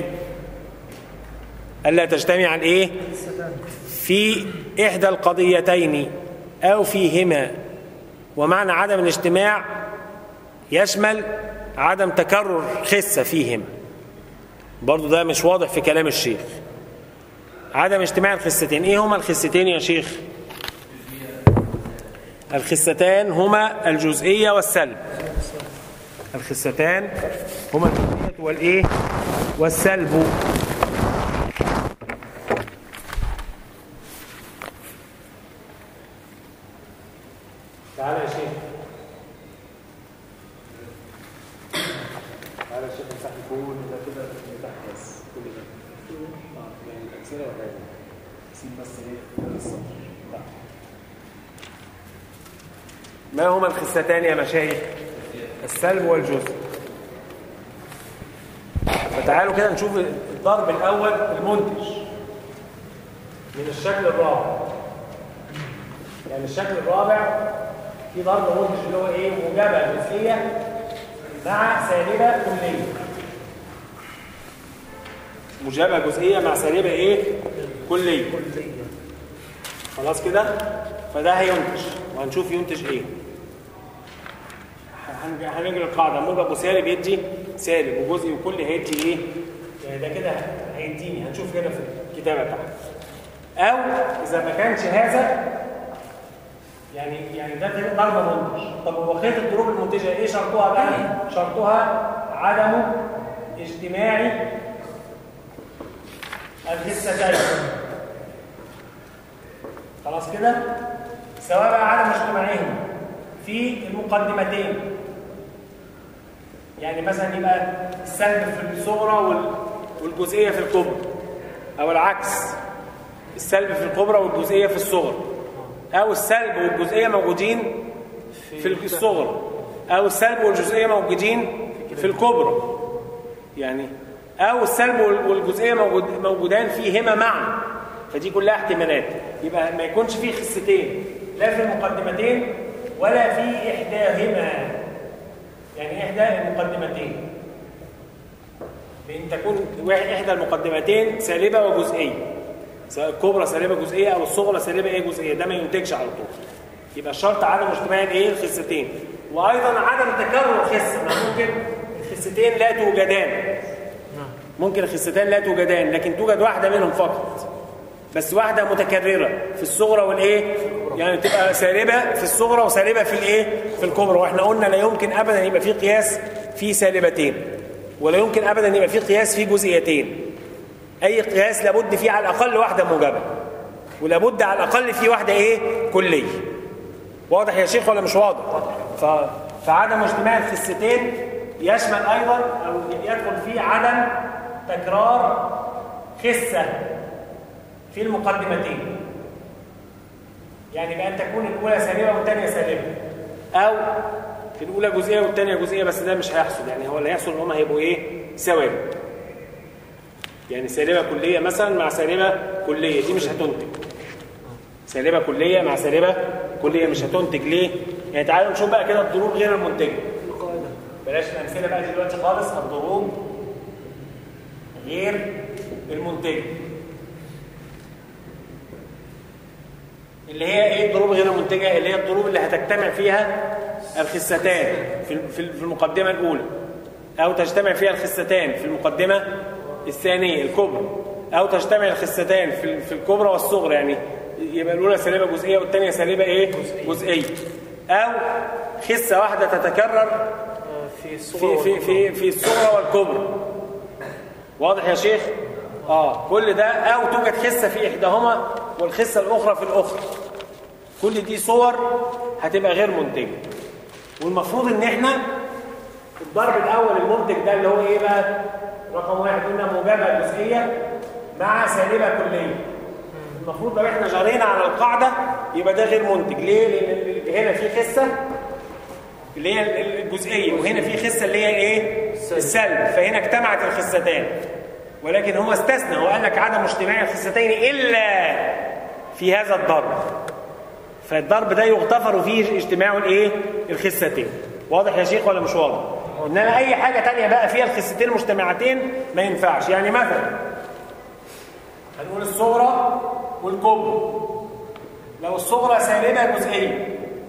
ألا تجتمع الإيه؟ في إحدى القضيتين أو فيهما ومعنى عدم الاجتماع يشمل عدم تكرر خسة فيهما برضو ده مش واضح في كلام الشيخ عدم اجتماع الخستين ايه هما الخستين يا شيخ الخستان هما الجزئية والسلب الخستان هما الجزئية والايه والسلب تعالى يا شيخ تعالى يا شيخ امسح لي كل ده كده من تحت بس كل ده آه، يعني الأمثلة ولا إيه؟ سيب بس ايه ده السطر تحت. ما هما الخستان يا مشايخ السلب والجزء فتعالوا كده نشوف الضرب الأول المنتج من الشكل الرابع يعني الشكل الرابع في ضرب فولتج اللي هو ايه موجبه جزئيه مع سالبه كليه موجبه جزئيه مع سالبه ايه كليه كلية خلاص كده فده هينتج وهنشوف ينتج ايه هن- هنجري القاعده موجب وسالب يدي سالب وجزء وكل هيدي ايه يعني ده كده هيديني هنشوف هنا في الكتابه بتاعتي او اذا ما كانش هذا يعني يعني ده كده ضرب منتج طب وبقيه الضروب المنتجه ايه شرطها بقى شرطها عدم اجتماع الحستين خلاص كده سواء بقى عدم اجتماعهم في المقدمتين يعني مثلا يبقى السلب في الصغرى وال- والجزئيه في الكبرى او العكس السلب في الكبرى والجزئيه في الصغرى او السلب والجزئيه موجودين في الصغرى او السلب والجزئيه موجودين في الكبرى يعني او السلب وال- والجزئيه موجود موجودان فيهما معا فدي كلها احتمالات يبقى ما يكونش فيه خستين لا في المقدمتين ولا في احداهما يعني احدى المقدمتين بان تكون واحد احدى المقدمتين سالبه وجزئيه سواء الكبرى سالبه جزئيه او الصغرى سالبه ايه جزئيه ده ما ينتجش على طول يبقى الشرط عدم اجتماع الايه الخستين وايضا عدم تكرر الخسه ما ممكن الخستين لا توجدان ممكن الخستان لا توجدان لكن توجد واحده منهم فقط بس واحده متكرره في الصغرى والايه يعني تبقى سالبه في الصغرى وسالبه في الايه في الكبرى واحنا قلنا لا يمكن ابدا يبقى في قياس في سالبتين ولا يمكن ابدا يبقى في قياس في جزئيتين اي قياس لابد فيه على الاقل واحده موجبه ولابد على الاقل فيه واحده ايه كليه واضح يا شيخ ولا مش واضح ف... فعدم اجتماع الخستين يشمل ايضا او يدخل فيه عدم تكرار خسه في المقدمتين يعني بأن تكون الأولى سالبة والثانية سالبة أو في الأولى جزئية والثانية جزئية بس ده مش هيحصل يعني هو اللي هيحصل إن هما هيبقوا إيه؟ سوابق يعني سالبة كلية مثلا مع سالبة كلية دي مش هتنتج سالبة كلية مع سالبة كلية مش هتنتج ليه؟ يعني تعالوا نشوف بقى كده الضروب غير المنتجة القاعدة بلاش الأمثلة بقى دلوقتي خالص الضروب غير المنتجة اللي هي ايه الضروب غير المنتجة اللي هي الضروب اللي هتجتمع فيها الخستان في في في المقدمة الأولى أو تجتمع فيها الخستان في المقدمة الثانية الكبرى أو تجتمع الخستان في في الكبرى والصغرى يعني يبقى الأولى سالبة جزئية والثانية سالبة ايه جزئية أو خسة واحدة تتكرر آه، في الصورة في في في في الصغرى والكبرى واضح يا شيخ اه كل ده او توجد خسه في احداهما والخسه الاخرى في الاخرى كل دي صور هتبقى غير منتجه والمفروض ان احنا الضرب الاول المنتج ده اللي هو ايه بقى رقم واحد قلنا موجبه جزئيه مع سالبه كليه المفروض لو احنا جرينا على القاعده يبقى ده غير منتج ليه لان هنا في خسه اللي هي الجزئيه وهنا في خسه اللي هي ايه السلب فهنا اجتمعت الخستان ولكن هو استثنى هو قال لك عدم اجتماع الخستين الا في هذا الضرب فالضرب ده يغتفر فيه اجتماع الايه الخستين واضح يا شيخ ولا مش واضح انما اي حاجه تانية بقى فيها الخستين مجتمعتين ما ينفعش يعني مثلا هنقول الصغرى والكبرى لو الصغرى سالبه جزئيه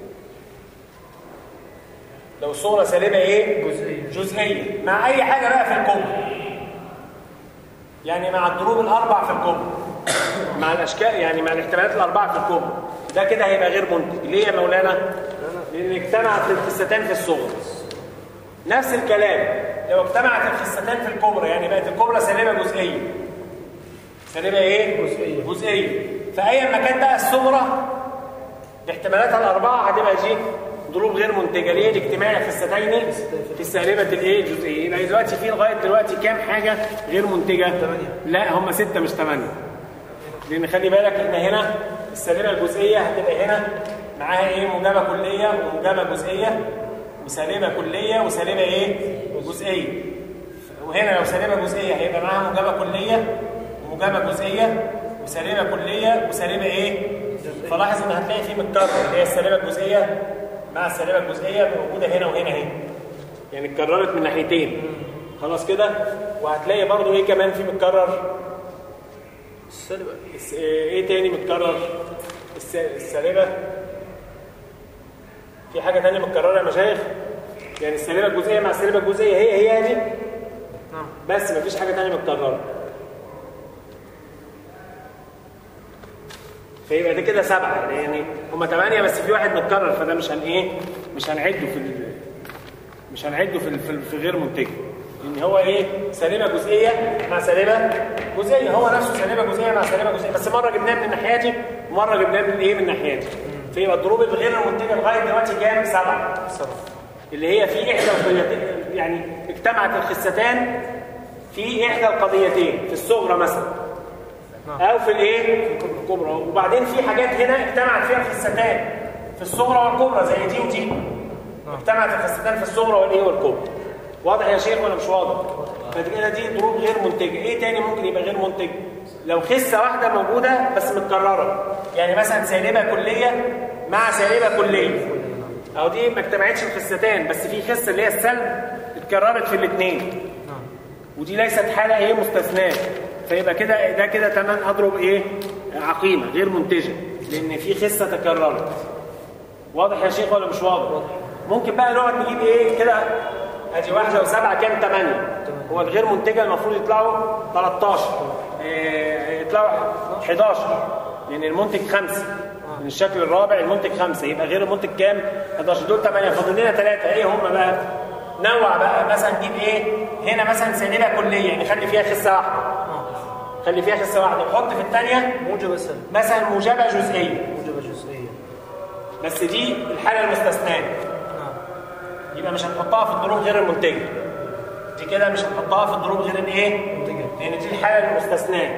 لو الصغرى سالبه ايه جزئية. جزئيه مع اي حاجه بقى في الكبرى يعني مع الضروب الاربع في الكبرى مع الاشكال يعني مع الاحتمالات الاربعه في الكبرى ده كده هيبقى غير منتج ليه يا مولانا لان اجتمعت الخستان في الصغرى نفس الكلام لو اجتمعت الخستان في الكبرى يعني بقت الكبرى سالبه جزئيه سالبه ايه جزئية. جزئيه فايا ما كان بقى الصغرى باحتمالاتها الاربعه هتبقى دي ضروب غير منتجه ليه لاجتماع الخستين في السالبه الايه الجزئيه يبقى دلوقتي في لغايه دلوقتي كام حاجه غير منتجه تمانية. لا هم سته مش ثمانيه لان خلي بالك احنا هنا السالبه الجزئيه هتبقى هنا معاها ايه موجبه كليه وموجبه جزئيه وسالبه كليه وسالبه ايه جزئيه وهنا لو سالبه جزئيه هيبقى معاها موجبه كليه وموجبه جزئيه وسالبه كليه وسالبه ايه فلاحظ ان هتلاقي فيه متكرر اللي هي السالبه الجزئيه مع السالبه الجزئيه موجوده هنا وهنا اهي يعني اتكررت من ناحيتين خلاص كده وهتلاقي برضو ايه كمان في متكرر السالبة الس- ايه تاني متكرر الس- السالبه في حاجه تانية متكرره يا مشايخ يعني السالبه الجزئيه مع السالبه الجزئيه هي هي دي نعم بس مفيش حاجه تانية متكرره فيبقى ده كده سبعه يعني هما ثمانيه بس في واحد متكرر فده مش هن ايه مش هنعده في ال- مش هنعده في ال- في, ال- في غير منتج ان هو ايه سالبه جزئيه مع سالبه جزئيه هو نفسه سالبه جزئيه مع سالبه جزئيه بس مره جبناه من ناحيتي ومره جبناه من ايه من ناحيتي فيبقى الضروب الغير المنتجه لغايه دلوقتي كام سبعه سبعة اللي هي في احدى القضيتين يعني اجتمعت الخستان في احدى القضيتين في الصغرى مثلا او في الايه في الكبرى وبعدين في حاجات هنا اجتمعت فيها الخستان في الصغرى والكبرى زي دي ودي اجتمعت الخستان في الصغرى والايه والكبرى واضح يا شيخ ولا مش واضح فكده دي ضروب غير منتجه ايه تاني ممكن يبقى غير منتج لو خسه واحده موجوده بس متكرره يعني مثلا سالبه كليه مع سالبه كليه او دي ما اجتمعتش الخستان بس في خسه اللي هي السلب اتكررت في الاثنين ودي ليست حاله ايه مستثناه فيبقى كده ده كده تمام اضرب ايه عقيمه غير منتجه لان في خسه تكررت واضح يا شيخ ولا مش واضح ممكن بقى نقعد نجيب ايه كده ادي واحده وسبعه كام ثمانيه هو الغير منتجه المفروض يطلعوا 13 إيه يطلعوا 11 لان المنتج خمسه من الشكل الرابع المنتج خمسه يبقى غير المنتج كام 11 دول 8 فاضل لنا ثلاثه ايه هم بقى نوع بقى مثلا نجيب ايه هنا مثلا سالبه كليه يعني خلي فيها خسه واحده خلي فيها خسه واحده وحط في الثانيه موجبة سالب مثلا موجبه جزئيه موجبة جزئية بس دي الحاله المستثناه نعم يبقى مش هنحطها في الضروب غير المنتجه دي كده مش هنحطها في الضروب غير الايه منتجة. لان دي الحاله المستثناه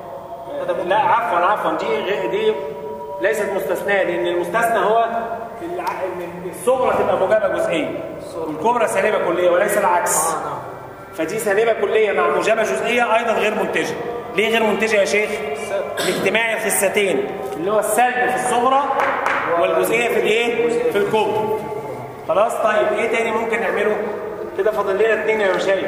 لا عفوا عفوا دي غ- دي ليست مستثناه لان المستثنى هو الع- إن الصغرى تبقى موجبه جزئيه والكبرى سالبه كليه وليس العكس اه نعم فدي سالبه كليه مع موجبه جزئيه ايضا غير منتجه ليه غير منتجه يا شيخ لاجتماع الخستين اللي هو السلب في الصغرى والجزئيه في الايه في الكبرى خلاص طيب ايه تاني ممكن نعمله كده فاضل لنا اتنين يا مشايخ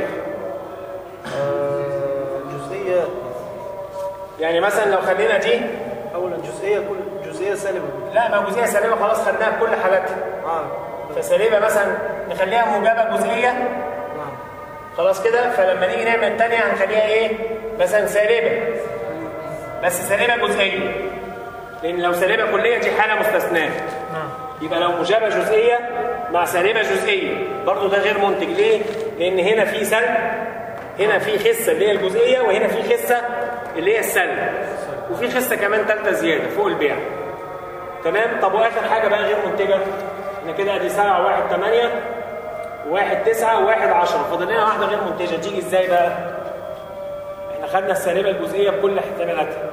آه، جزئية يعني مثلا لو خلينا دي أولا جزئية كل جزئية سالبة لا ما جزئيه سالبه خلاص خدناها بكل حالاتها آه فسالبه مثلا نخليها موجبه جزئيه نعم خلاص كده فلما نيجي نعمل الثانيه هنخليها ايه مثلا سالبه بس سالبه جزئيه لان لو سالبه كليه دي حاله مستثناه نعم يبقى لو موجبه جزئيه مع سالبه جزئيه برضه ده غير منتج ليه لان هنا في سلب هنا في خسه اللي هي الجزئيه وهنا في خسه اللي هي السلب وفي خسه كمان ثالثه زياده فوق البيع تمام طب واخر حاجه بقى غير منتجه احنا كده ادي 7 1 8 واحد تسعة وواحد عشرة فاضل لنا واحدة غير منتجة تيجي ازاي بقى؟ احنا خدنا السالبة الجزئية بكل احتمالاتها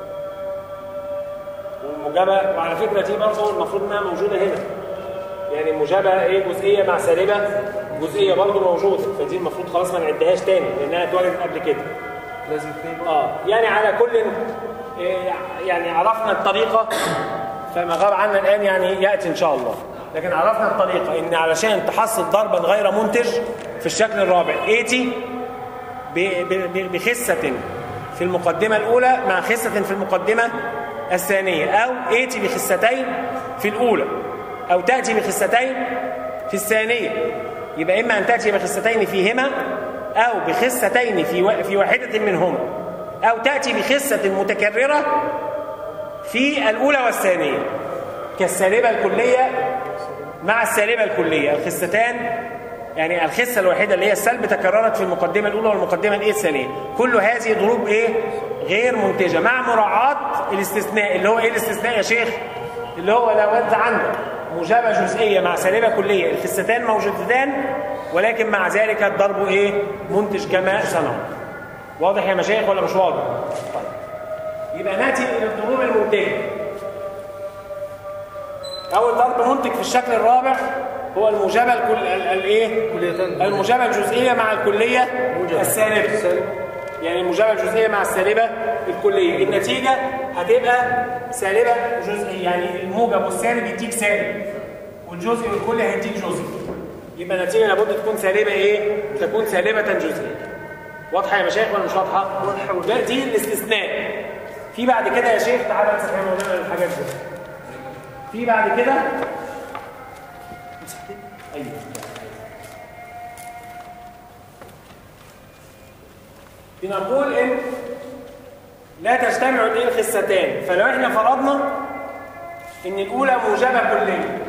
والموجبة وعلى فكرة دي برضه المفروض انها موجودة هنا يعني موجبة ايه جزئية مع سالبة جزئية برضه موجودة فدي المفروض خلاص ما نعدهاش تاني لانها اتوجدت قبل كده لازم اثنين اه يعني على كل إيه، يعني عرفنا الطريقة فما غاب عنا الآن يعني يأتي إن شاء الله لكن عرفنا الطريقة إن علشان تحصل ضربا غير منتج في الشكل الرابع اتي ب- ب- بخسة في المقدمة الأولى مع خسة في المقدمة الثانية أو اتي بخستين في الأولى أو تأتي بخستين في الثانية يبقى إما أن تأتي بخستين فيهما أو بخستين في وا- في واحدة منهما أو تأتي بخسة متكررة في الأولى والثانية كالسالبة الكلية مع السالبة الكلية الخستان يعني الخسة الوحيدة اللي هي السلب تكررت في المقدمة الأولى والمقدمة الإيه الثانية كل هذه ضروب إيه غير منتجة مع مراعاة الاستثناء اللي هو إيه الاستثناء يا شيخ اللي هو لو أنت عندك موجبة جزئية مع سالبة كلية الخستان موجودتان ولكن مع ذلك الضرب إيه منتج كما سنرى واضح يا مشايخ ولا مش واضح طيب يبقى ناتي الى الضروب المنتجه اول ضرب منتج في الشكل الرابع هو الموجبه الكل ال- الايه كليتان. الموجبه الجزئيه مع الكليه موجبة. السالبه سالب يعني الموجبه الجزئيه مع السالبه الكليه النتيجه هتبقى سالبه جزئيه يعني الموجب والسالب يديك سالب والجزء والكل هيديك جزء يبقى النتيجه لابد تكون سالبه ايه تكون سالبه جزئيه واضحه يا مشايخ ولا مش واضحه واضحه ده دي الاستثناء في بعد كده يا شيخ تعالى امسك يا مولانا الحاجات دي في بعد كده ايوه بنقول ان لا تجتمع الايه الخستان فلو احنا فرضنا ان الاولى موجبه كليه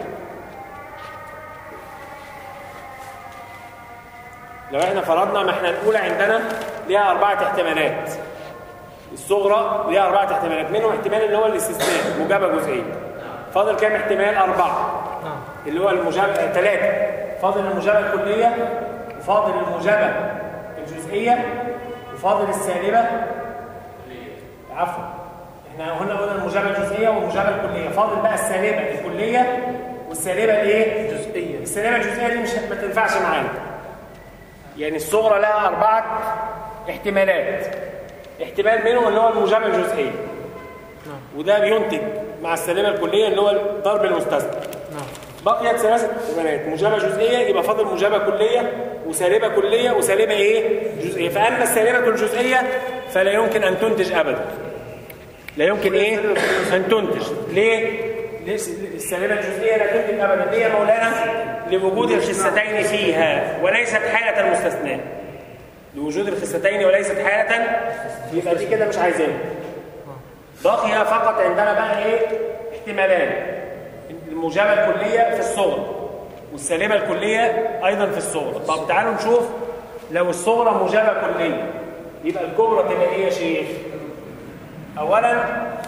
لو احنا فرضنا ما احنا الاولى عندنا ليها اربعه احتمالات الصغرى ليها اربعه احتمالات منهم احتمال اللي هو الاستثناء موجبه جزئيه فاضل كام احتمال اربعه اللي هو الموجبه ثلاثه فاضل الموجبه الكليه وفاضل الموجبه الجزئيه وفاضل السالبه عفوا احنا هنا قلنا الموجبه الجزئيه والموجبه الكليه فاضل بقى السالبه الكليه والسالبه الايه جزئية السالبه الجزئيه دي مش ما تنفعش معانا يعني الصغرى لها اربعه احتمالات احتمال منهم اللي هو الموجبه الجزئيه نعم وده بينتج مع السالبه الكليه اللي هو ضرب المستثنى نعم بقيت ثلاثه احتمالات موجبه جزئيه يبقى فاضل موجبه كليه وسالبه كليه وسالبه ايه جزئيه فاما السالبه الجزئيه فلا يمكن ان تنتج ابدا لا يمكن ايه ان تنتج ليه ليه السالبه الجزئيه لا تنتج ابدا ليه يا مولانا لوجود الخستين فيها وليست حاله المستثنى لوجود الخستين وليست حاله يبقى دي كده مش عايزينها بقي فقط عندنا بقى ايه احتمالان الموجبه الكليه في الصغرى والسالبه الكليه ايضا في الصغرى طب تعالوا نشوف لو الصغرى موجبه كليه يبقى الكبرى تبقى ايه يا شيخ اولا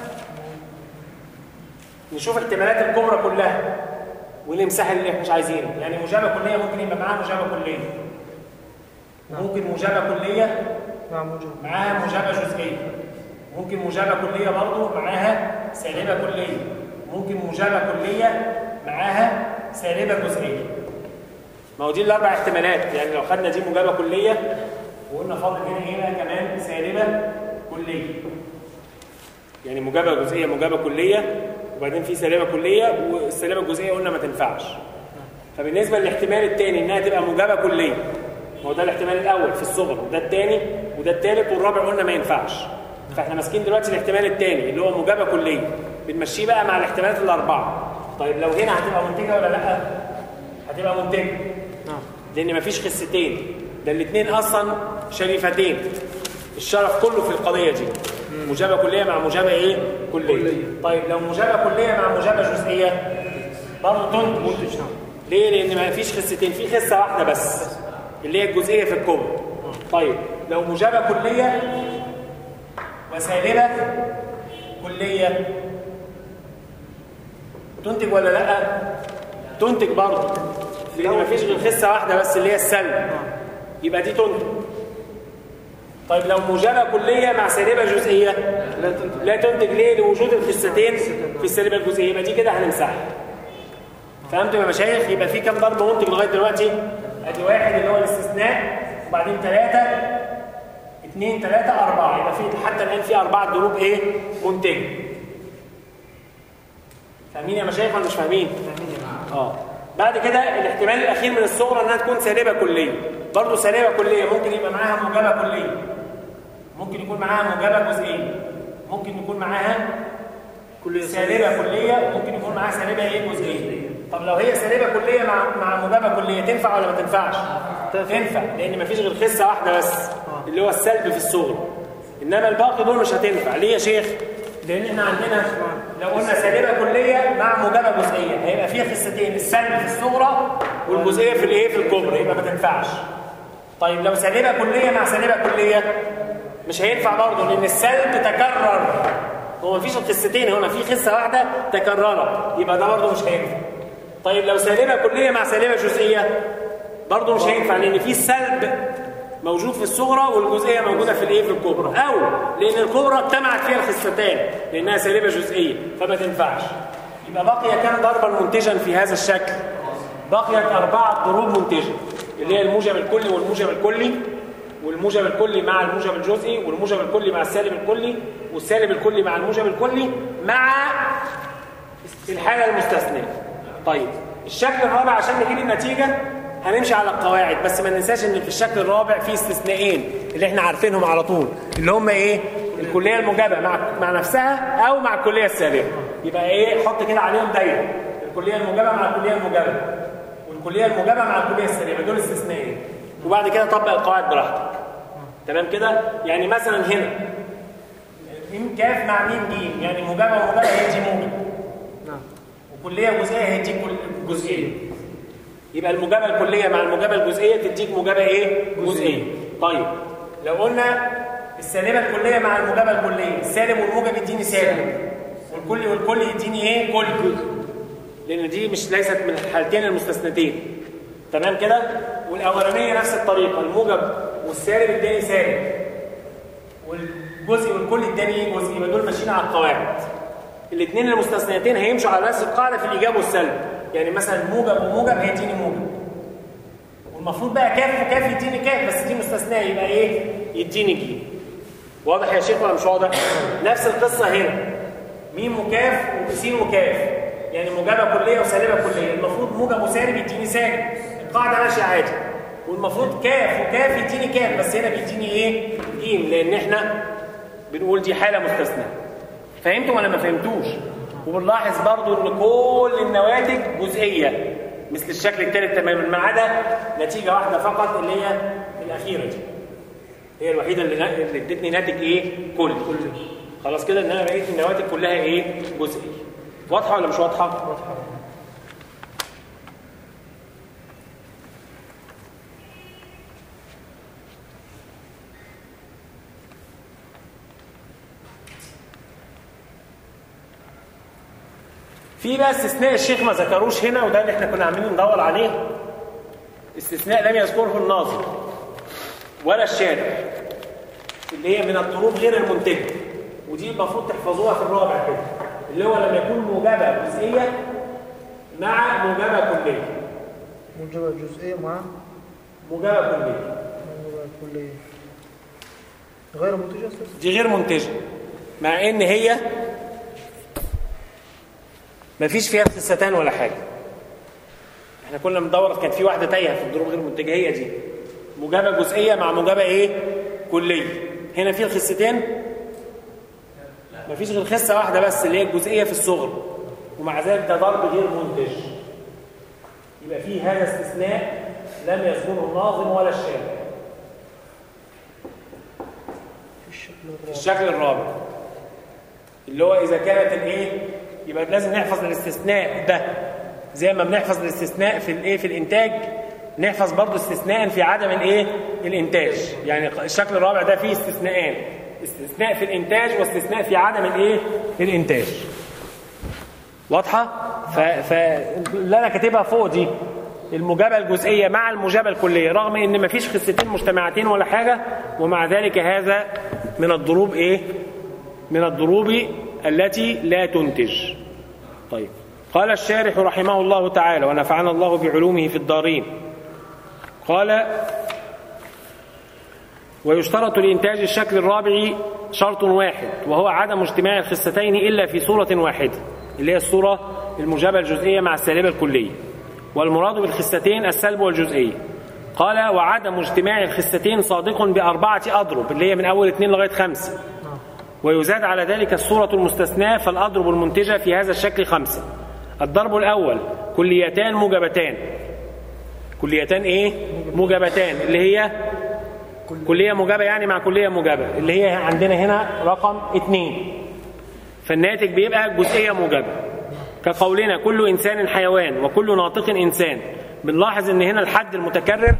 نشوف احتمالات الكبرى كلها ونمسح اللي احنا مش عايزينه يعني موجبه كليه ممكن يبقى معاها موجبه كليه ممكن موجبه كليه نعم موجود معاها موجبة جزئية ممكن موجبة كلية برضه معاها سالبة كلية ممكن موجبة كلية معاها سالبة جزئية ما هو دي الأربع احتمالات يعني لو خدنا دي موجبة كلية وقلنا فاضل هنا ايه بقى كمان سالبة كلية يعني موجبة جزئية موجبة كلية وبعدين في سالبة كلية والسالبة الجزئية قلنا ما تنفعش فبالنسبة للاحتمال الثاني انها تبقى موجبة كلية ما هو ده الاحتمال الاول في الصغر وده الثاني وده الثالث والرابع قلنا ما ينفعش فاحنا ماسكين دلوقتي الاحتمال الثاني اللي هو موجبه كليه بنمشيه بقى مع الاحتمالات الاربعه طيب لو هنا هتبقى منتجه ولا لا هتبقى منتجه نعم لان مفيش خستين ده الاثنين اصلا شريفتين الشرف كله في القضيه دي موجبه كليه مع موجبه ايه كليه, كلية. طيب لو موجبه كليه مع موجبه جزئيه برضه تنتج نعم ليه؟ لأن ما فيش خستين، في خسة واحدة بس اللي هي الجزئية في الكبر. طيب لو موجبة كلية وسالبة كلية تنتج ولا لا؟ تنتج برضه لأن ما فيش غير خسة واحدة بس اللي هي السلب. يبقى دي تنتج. طيب لو موجبة كلية مع سالبة جزئية لا تنتج لا تنتج ليه؟ لوجود الخستين في السالبة الجزئية يبقى دي كده هنمسحها. فهمتوا يا مشايخ يبقى في كام ضرب منتج لغايه دلوقتي ادي واحد اللي هو الاستثناء وبعدين ثلاثه اثنين ثلاثه اربعه يبقى في حتى الان في اربعه ضروب ايه منتجه فاهمين يا مشايخ ولا مش فاهمين اه بعد كده الاحتمال الاخير من الصغرى انها تكون سالبه كليه برضه سالبه كليه ممكن يبقى معاها موجبه كليه ممكن يكون معاها موجبه جزئيه ممكن يكون معاها كلية سالبه كليه ممكن يكون معاها سالبه ايه جزئيه طب لو هي سالبه كليه مع مع موجبه كليه تنفع ولا ما تنفعش تنفع. تنفع لان ما فيش غير خسه واحده بس اللي هو السلب في الصغرى انما الباقي دول مش هتنفع ليه يا شيخ لان احنا عندنا لو قلنا سالبه كليه مع موجبه جزئيه هيبقى فيها خستين السلب في الصغرى والجزئيه في الايه في الكبرى يبقى ما تنفعش طيب لو سالبه كليه مع سالبه كليه مش هينفع برضه لان السلب تكرر هو مفيش الخستين هنا في خسه واحده تكررت يبقى ده برضه مش هينفع طيب لو سالبه كليه مع سالبه جزئيه برضه مش هينفع لان في السلب موجود في الصغرى والجزئيه موجوده في الايه في الكبرى او لان الكبرى اجتمعت فيها الخستان لانها سالبه جزئيه فما تنفعش يبقى بقي كم ضربا منتجا في هذا الشكل بقيت اربعه ضروب منتجه اللي هي الموجب الكلي والموجب الكلي والموجب الكلي مع الموجب الجزئي والموجب الكلي مع السالب الكلي والسالب الكلي مع الموجب الكلي مع الحالة المستثناة طيب الشكل الرابع عشان نجيب النتيجة هنمشي على القواعد بس ما ننساش ان في الشكل الرابع في استثنائين اللي احنا عارفينهم على طول اللي هم ايه الكلية الموجبة مع مع نفسها او مع الكلية السالبة يبقى ايه حط كده عليهم دايرة الكلية الموجبة مع الكلية الموجبة والكلية الموجبة مع الكلية السالبة دول استثنائين وبعد كده طبق القواعد براحتك تمام كده يعني مثلا هنا ميم كاف مع ميم جيم يعني موجبة وموجبة هي دي موجب نعم وكلية جزئية هيديك كل- جزئية يبقى الموجبة الكلية مع الموجبة الجزئية تديك موجبة ايه؟ جزئية طيب لو قلنا السالبة الكلية مع الموجبة الكلية السالب والموجب يديني سالب والكل والكل يديني ايه؟ كل لأن دي مش ليست من الحالتين المستثنتين تمام كده؟ والأولانية نفس الطريقة الموجب والسالب اداني سالب والجزء والكل اداني ايه جزء يبقى دول ماشيين على القواعد الاثنين المستثنيتين هيمشوا على نفس القاعده في الايجاب والسلب يعني مثلا موجب وموجب هيديني موجب والمفروض بقى كاف وكاف يديني كاف بس دي مستثناه يبقى ايه يديني جيم واضح يا شيخ ولا مش واضح نفس القصه هنا ميم وكاف وسين وكاف يعني موجبه كليه وسالبه كليه المفروض موجب وسالب يديني سالب القاعده ماشيه عادي والمفروض كاف وكاف يديني كاف بس هنا بيديني ايه جيم لان احنا بنقول دي حاله مستثناه فهمتوا ولا ما فهمتوش وبنلاحظ برضو ان كل النواتج جزئيه مثل الشكل الثالث تماما ما عدا نتيجه واحده فقط اللي هي الاخيره دي هي الوحيده اللي نا- اللي ادتني ناتج ايه كل خلاص كده ان انا بقيت النواتج كلها ايه جزئيه واضحه ولا مش واضحه واضحة في بقى استثناء الشيخ ما ذكروش هنا وده اللي احنا كنا عاملين ندور عليه استثناء لم يذكره الناظر ولا الشارع اللي هي من الضروب غير المنتجه ودي المفروض تحفظوها في الرابع كده اللي هو لما يكون موجبه جزئيه مع موجبه كليه موجبة جزئية مع موجبه كليه موجبة كلية غير منتجة أساسا دي غير منتجه مع ان هي مفيش فيها خستان ولا حاجه احنا كنا بندور كانت في واحده تايهه في الضروب غير المنتجه هي دي موجبه جزئيه مع موجبه ايه كليه هنا في الخستين مفيش غير خسه واحده بس اللي هي الجزئيه في الصغر ومع ذلك ده ضرب غير منتج يبقى في هذا استثناء لم يذكره الناظم ولا الشارع في الشكل في الرابع الشكل الرابع اللي هو اذا كانت الايه يبقى لازم نحفظ الاستثناء ده زي ما بنحفظ الاستثناء في الايه في الانتاج نحفظ برضه استثناء في عدم الايه الانتاج يعني الشكل الرابع ده فيه استثناءان استثناء في الانتاج واستثناء في عدم الايه الانتاج واضحه ف... فاللي انا كاتبها فوق دي المجابه الجزئيه مع المجابه الكليه رغم ان مفيش خستين مجتمعتين ولا حاجه ومع ذلك هذا من الضروب ايه من الضروب التي لا تنتج طيب قال الشارح رحمه الله تعالى ونفعنا الله بعلومه في الدارين قال ويشترط لإنتاج الشكل الرابع شرط واحد وهو عدم اجتماع الخستين إلا في صورة واحدة اللي هي الصورة المجابة الجزئية مع السالبة الكلية والمراد بالخستين السلب والجزئية قال وعدم اجتماع الخستين صادق بأربعة أضرب اللي هي من أول اثنين لغاية خمسة ويزاد على ذلك الصورة المستثناة فالأضرب المنتجة في هذا الشكل خمسة الضرب الأول كليتان موجبتان كليتان إيه؟ موجبتان اللي هي كلية موجبة يعني مع كلية موجبة اللي هي عندنا هنا رقم اتنين فالناتج بيبقى جزئية موجبة كقولنا كل إنسان حيوان وكل ناطق إنسان بنلاحظ إن هنا الحد المتكرر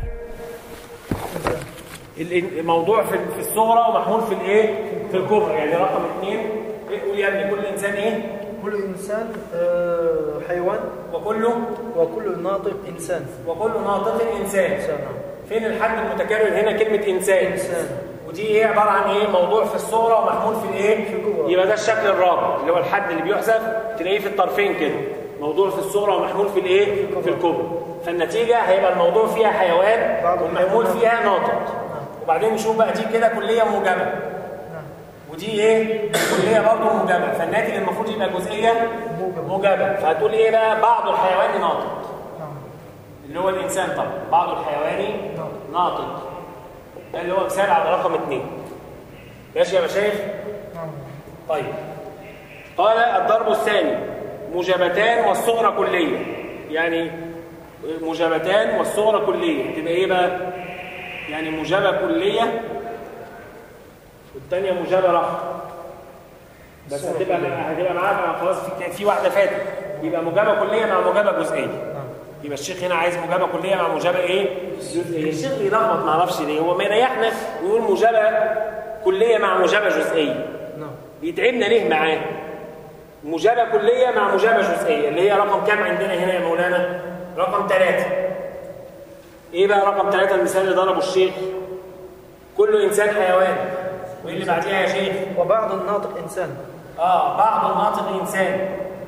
الموضوع في في الصغرى ومحمول في الايه في الكبرى يعني رقم اثنين قول يا ابني كل انسان ايه كل إنسان آه، حيوان وكله وكل ناطق إنسان وكل ناطق انسان إنسان نعم. فين الحد المتكرر هنا كلمه انسان إنسان ودي ايه عباره عن ايه موضوع في الصغرى ومحمول في الايه في الكبرى. يبقى ده الشكل الرابع اللي هو الحد اللي بيحذف تلاقيه في الطرفين كده موضوع في الصغرى ومحمول في الايه في الكبرى فالنتيجه هيبقى الموضوع فيها حيوان بعض والمحمول الحيوانات. فيها ناطق وبعدين نشوف بقى دي كده كليه موجبه نعم ودي ايه كليه برضه موجبه فالناتج المفروض يبقى جزئيه موجب. موجبه فهتقول ايه بقى بعض الحيوان ناطق نعم اللي هو الانسان طبعا بعض الحيوان ناطق. ناطق ده اللي هو مثال على رقم اثنين ماشي يا مشايخ نعم طيب قال الضرب الثاني موجبتان والصغرى كليه يعني موجبتان والصغرى كليه تبقى ايه بقى يعني موجبه كليه والثانيه موجبه رفع بس هتبقى هتبقى معاك خلاص في في واحده فاتت يبقى موجبه كليه مع موجبه جزئيه نعم يبقى الشيخ هنا عايز موجبه كليه مع موجبه ايه جزئيه الشيخ بيلخبط ما اعرفش ليه هو ما يريحنا يقول موجبه كليه مع موجبه جزئيه نعم بيتعبنا ليه معاه موجبة كلية مع موجبة جزئية اللي هي رقم كام عندنا هنا يا مولانا رقم ثلاثة ايه بقى رقم ثلاثة المثال اللي ضربه الشيخ كل انسان حيوان وايه اللي بعديها يا شيخ وبعض الناطق إنسان اه بعض الناطق انسان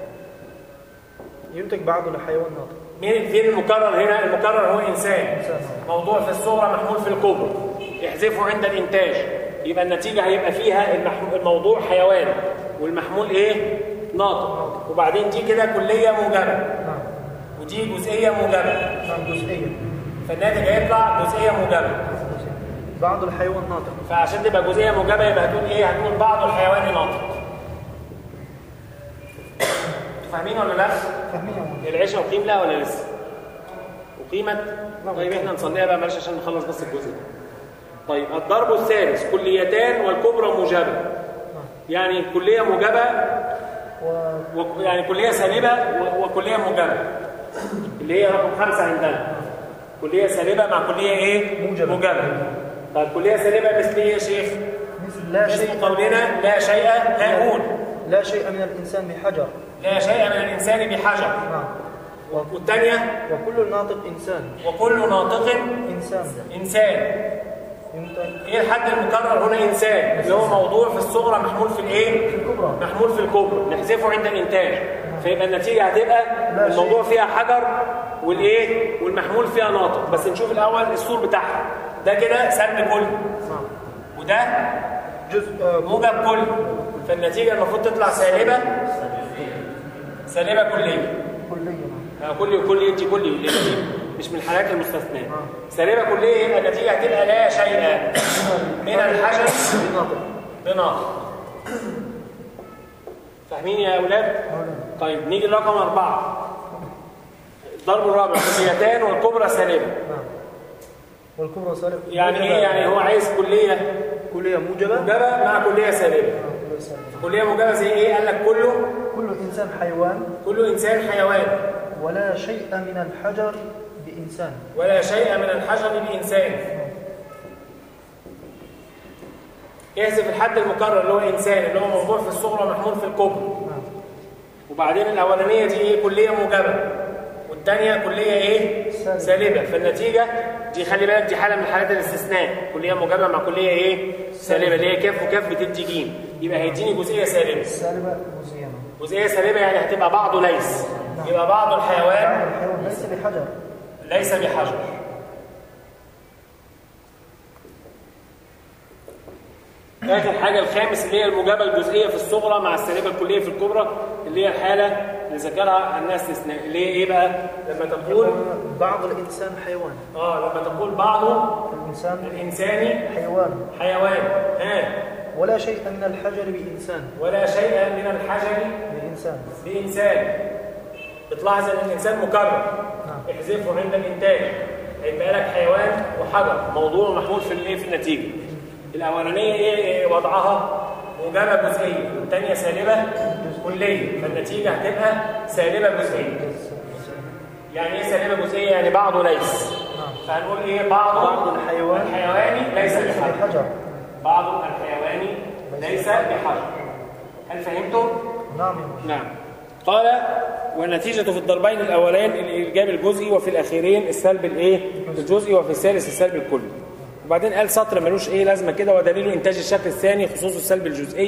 ينتج بعض الحيوان ناطق مين فين المكرر هنا المكرر هو انسان إنسان موضوع في الصغرى محمول في الكبرى احذفه عند الانتاج يبقى النتيجة هيبقى فيها المح- الموضوع حيوان والمحمول ايه ناطق وبعدين دي كده كلية موجبة نعم ودي جزئية موجبة نعم جزئية فالناتج هيطلع جزئية موجبة بعض الحيوان ناطق فعشان تبقى جزئية موجبة يبقى هتقول ايه هتقول بعض الحيوان ناطق انتوا فاهمين ولا لا فاهمين يا مولانا؟ العشاء أقيم لا ولا لسه أقيمت نعم. طيب احنا نصليها بقى معلش عشان نخلص بس الجزء ده طيب الضرب الثالث كليتان والكبرى موجبة يعني كلية موجبة و... و- يعني كلية سالبة و- وكلية موجبة اللي هي رقم خمسة عندنا كلية سالبة مع كلية ايه؟ موجبة. موجبة طيب كلية سالبة مثل ايه يا شيخ؟ مثل لا اسم شيء قولنا لا شيء لا يقول لا شيء من الإنسان بحجر لا شيء من الإنسان بحجر نعم و... والثانية وكل ناطق إنسان وكل ناطق إنسان إنسان ينتج ايه الحد المكرر هنا انسان اللي هو موضوع في الصغرى محمول في الايه في الكبرى محمول في الكبرى نحذفه عند الانتاج فيبقى النتيجه هتبقى لا الموضوع فيها حجر والايه والمحمول فيها ناطق بس نشوف الاول السور بتاعها ده كده سلب كلي نعم وده جزء آه، موجب كلي فالنتيجه المفروض تطلع سالبه سالبه كليه كلية نعم آه، كلي وكلي انت كلي لأن دي مش من الحالات المستثناه سالبه كليه يبقى النتيجه هتبقى لا شيء من الحجر ناطق بناطق فاهمين يا أولاد؟ طيب نيجي لرقم أربعة الضرب الرابع كليتان والكبرى سالبة نعم والكبرى سالب يعني إيه؟ يعني هو عايز كلية كلية موجبة موجبة مع كلية سالبة نعم، كلية سالبة. كلية موجبة زي إيه؟ قال لك كله كل إنسان حيوان كله إنسان حيوان ولا شيء من الحجر بإنسان ولا شيء من الحجر بإنسان احذف الحد المكرر اللي هو إنسان اللي هو موضوع في الصغرى محمول في الكبرى نعم وبعدين الأولانية دي إيه؟ كلية موجبة والثانية كلية إيه؟ سالبة. سالبة فالنتيجة دي خلي بالك دي حالة من حالات الاستثناء كلية موجبة مع كلية إيه؟ سالبة اللي هي كاف وكاف بتدي جيم يبقى هيديني جزئية سالبة السالبة جزئية نعم جزئية سالبة يعني هتبقى بعضه ليس يبقى بعض الحيوان بعض الحيوان ليس بحجر ليس بحجر آخر حاجة الخامس اللي هي المجابة الجزئية في الصغرى مع السالبة الكلية في الكبرى اللي هي الحالة اللي ذكرها الناس استثناء اللي هي إيه بقى؟ لما تقول بعض الإنسان حيوان آه لما تقول بعضه الإنسان الإنساني حيوان حيوان ها ولا شيء من الحجر بإنسان ولا شيء من الحجر بإنسان بإنسان بتلاحظ إن الإنسان مكرر نعم احذفه عند الإنتاج هيبقى لك حيوان وحجر موضوع محمول في الايه في النتيجة الأولانية إيه إيه وضعها موجبة جزئية والثانية سالبة كلية فالنتيجة هتبقى سالبة جزئية يعني إيه سالبة جزئية؟ يعني بعضه ليس نعم فهنقول إيه بعضه بعض الحيوان الحيواني ليس ليس بحجر بحجر بعض الحيواني ليس بحجر هل فهمتم؟ نعم يا مولانا. نعم قال والنتيجة في الضربين الأولين الإيجاب الجزئي وفي الأخيرين السلب الإيه؟ الجزئي وفي الثالث السلب الكلي وبعدين قال سطر ملوش إيه لازمة كده ودليل إنتاج الشكل الثاني خصوص السلب الجزئي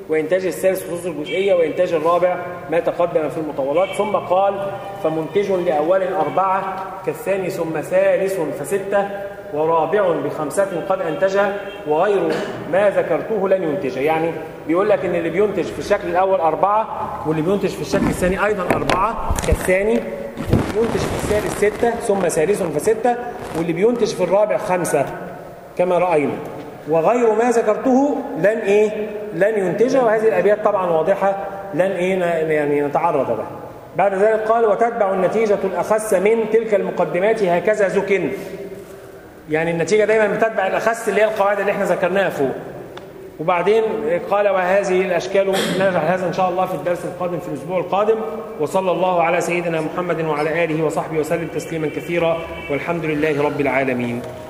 وإنتاج الثالث خصوص الجزئية وإنتاج الرابع ما تقدم في المطولات ثم قال فمنتج لأول أربعة كالثاني ثم ثالث فستة ورابع بخمسة قد أنتجها وغير ما ذكرته لن ينتجها يعني بيقول لك إن اللي بينتج في الشكل الأول أربعة واللي بينتج في الشكل الثاني أيضا أربعة كالثاني واللي بينتج في الثالث ستة ثم ثالث فستة واللي بينتج في الرابع خمسة كما رأينا وغير ما ذكرته لن إيه لن ينتجها وهذه الأبيات طبعا واضحة لن إيه يعني نتعرض لها بعد ذلك قال وتتبع النتيجة الأخس من تلك المقدمات هكذا زكن يعني النتيجة دايما بتتبع الأخس اللي هي القواعد اللي احنا ذكرناها فوق وبعدين قال وهذه الأشكال نرجع هذا إن شاء الله في الدرس القادم في الأسبوع القادم وصلى الله على سيدنا محمد وعلى آله وصحبه وسلم تسليما كثيرا والحمد لله رب العالمين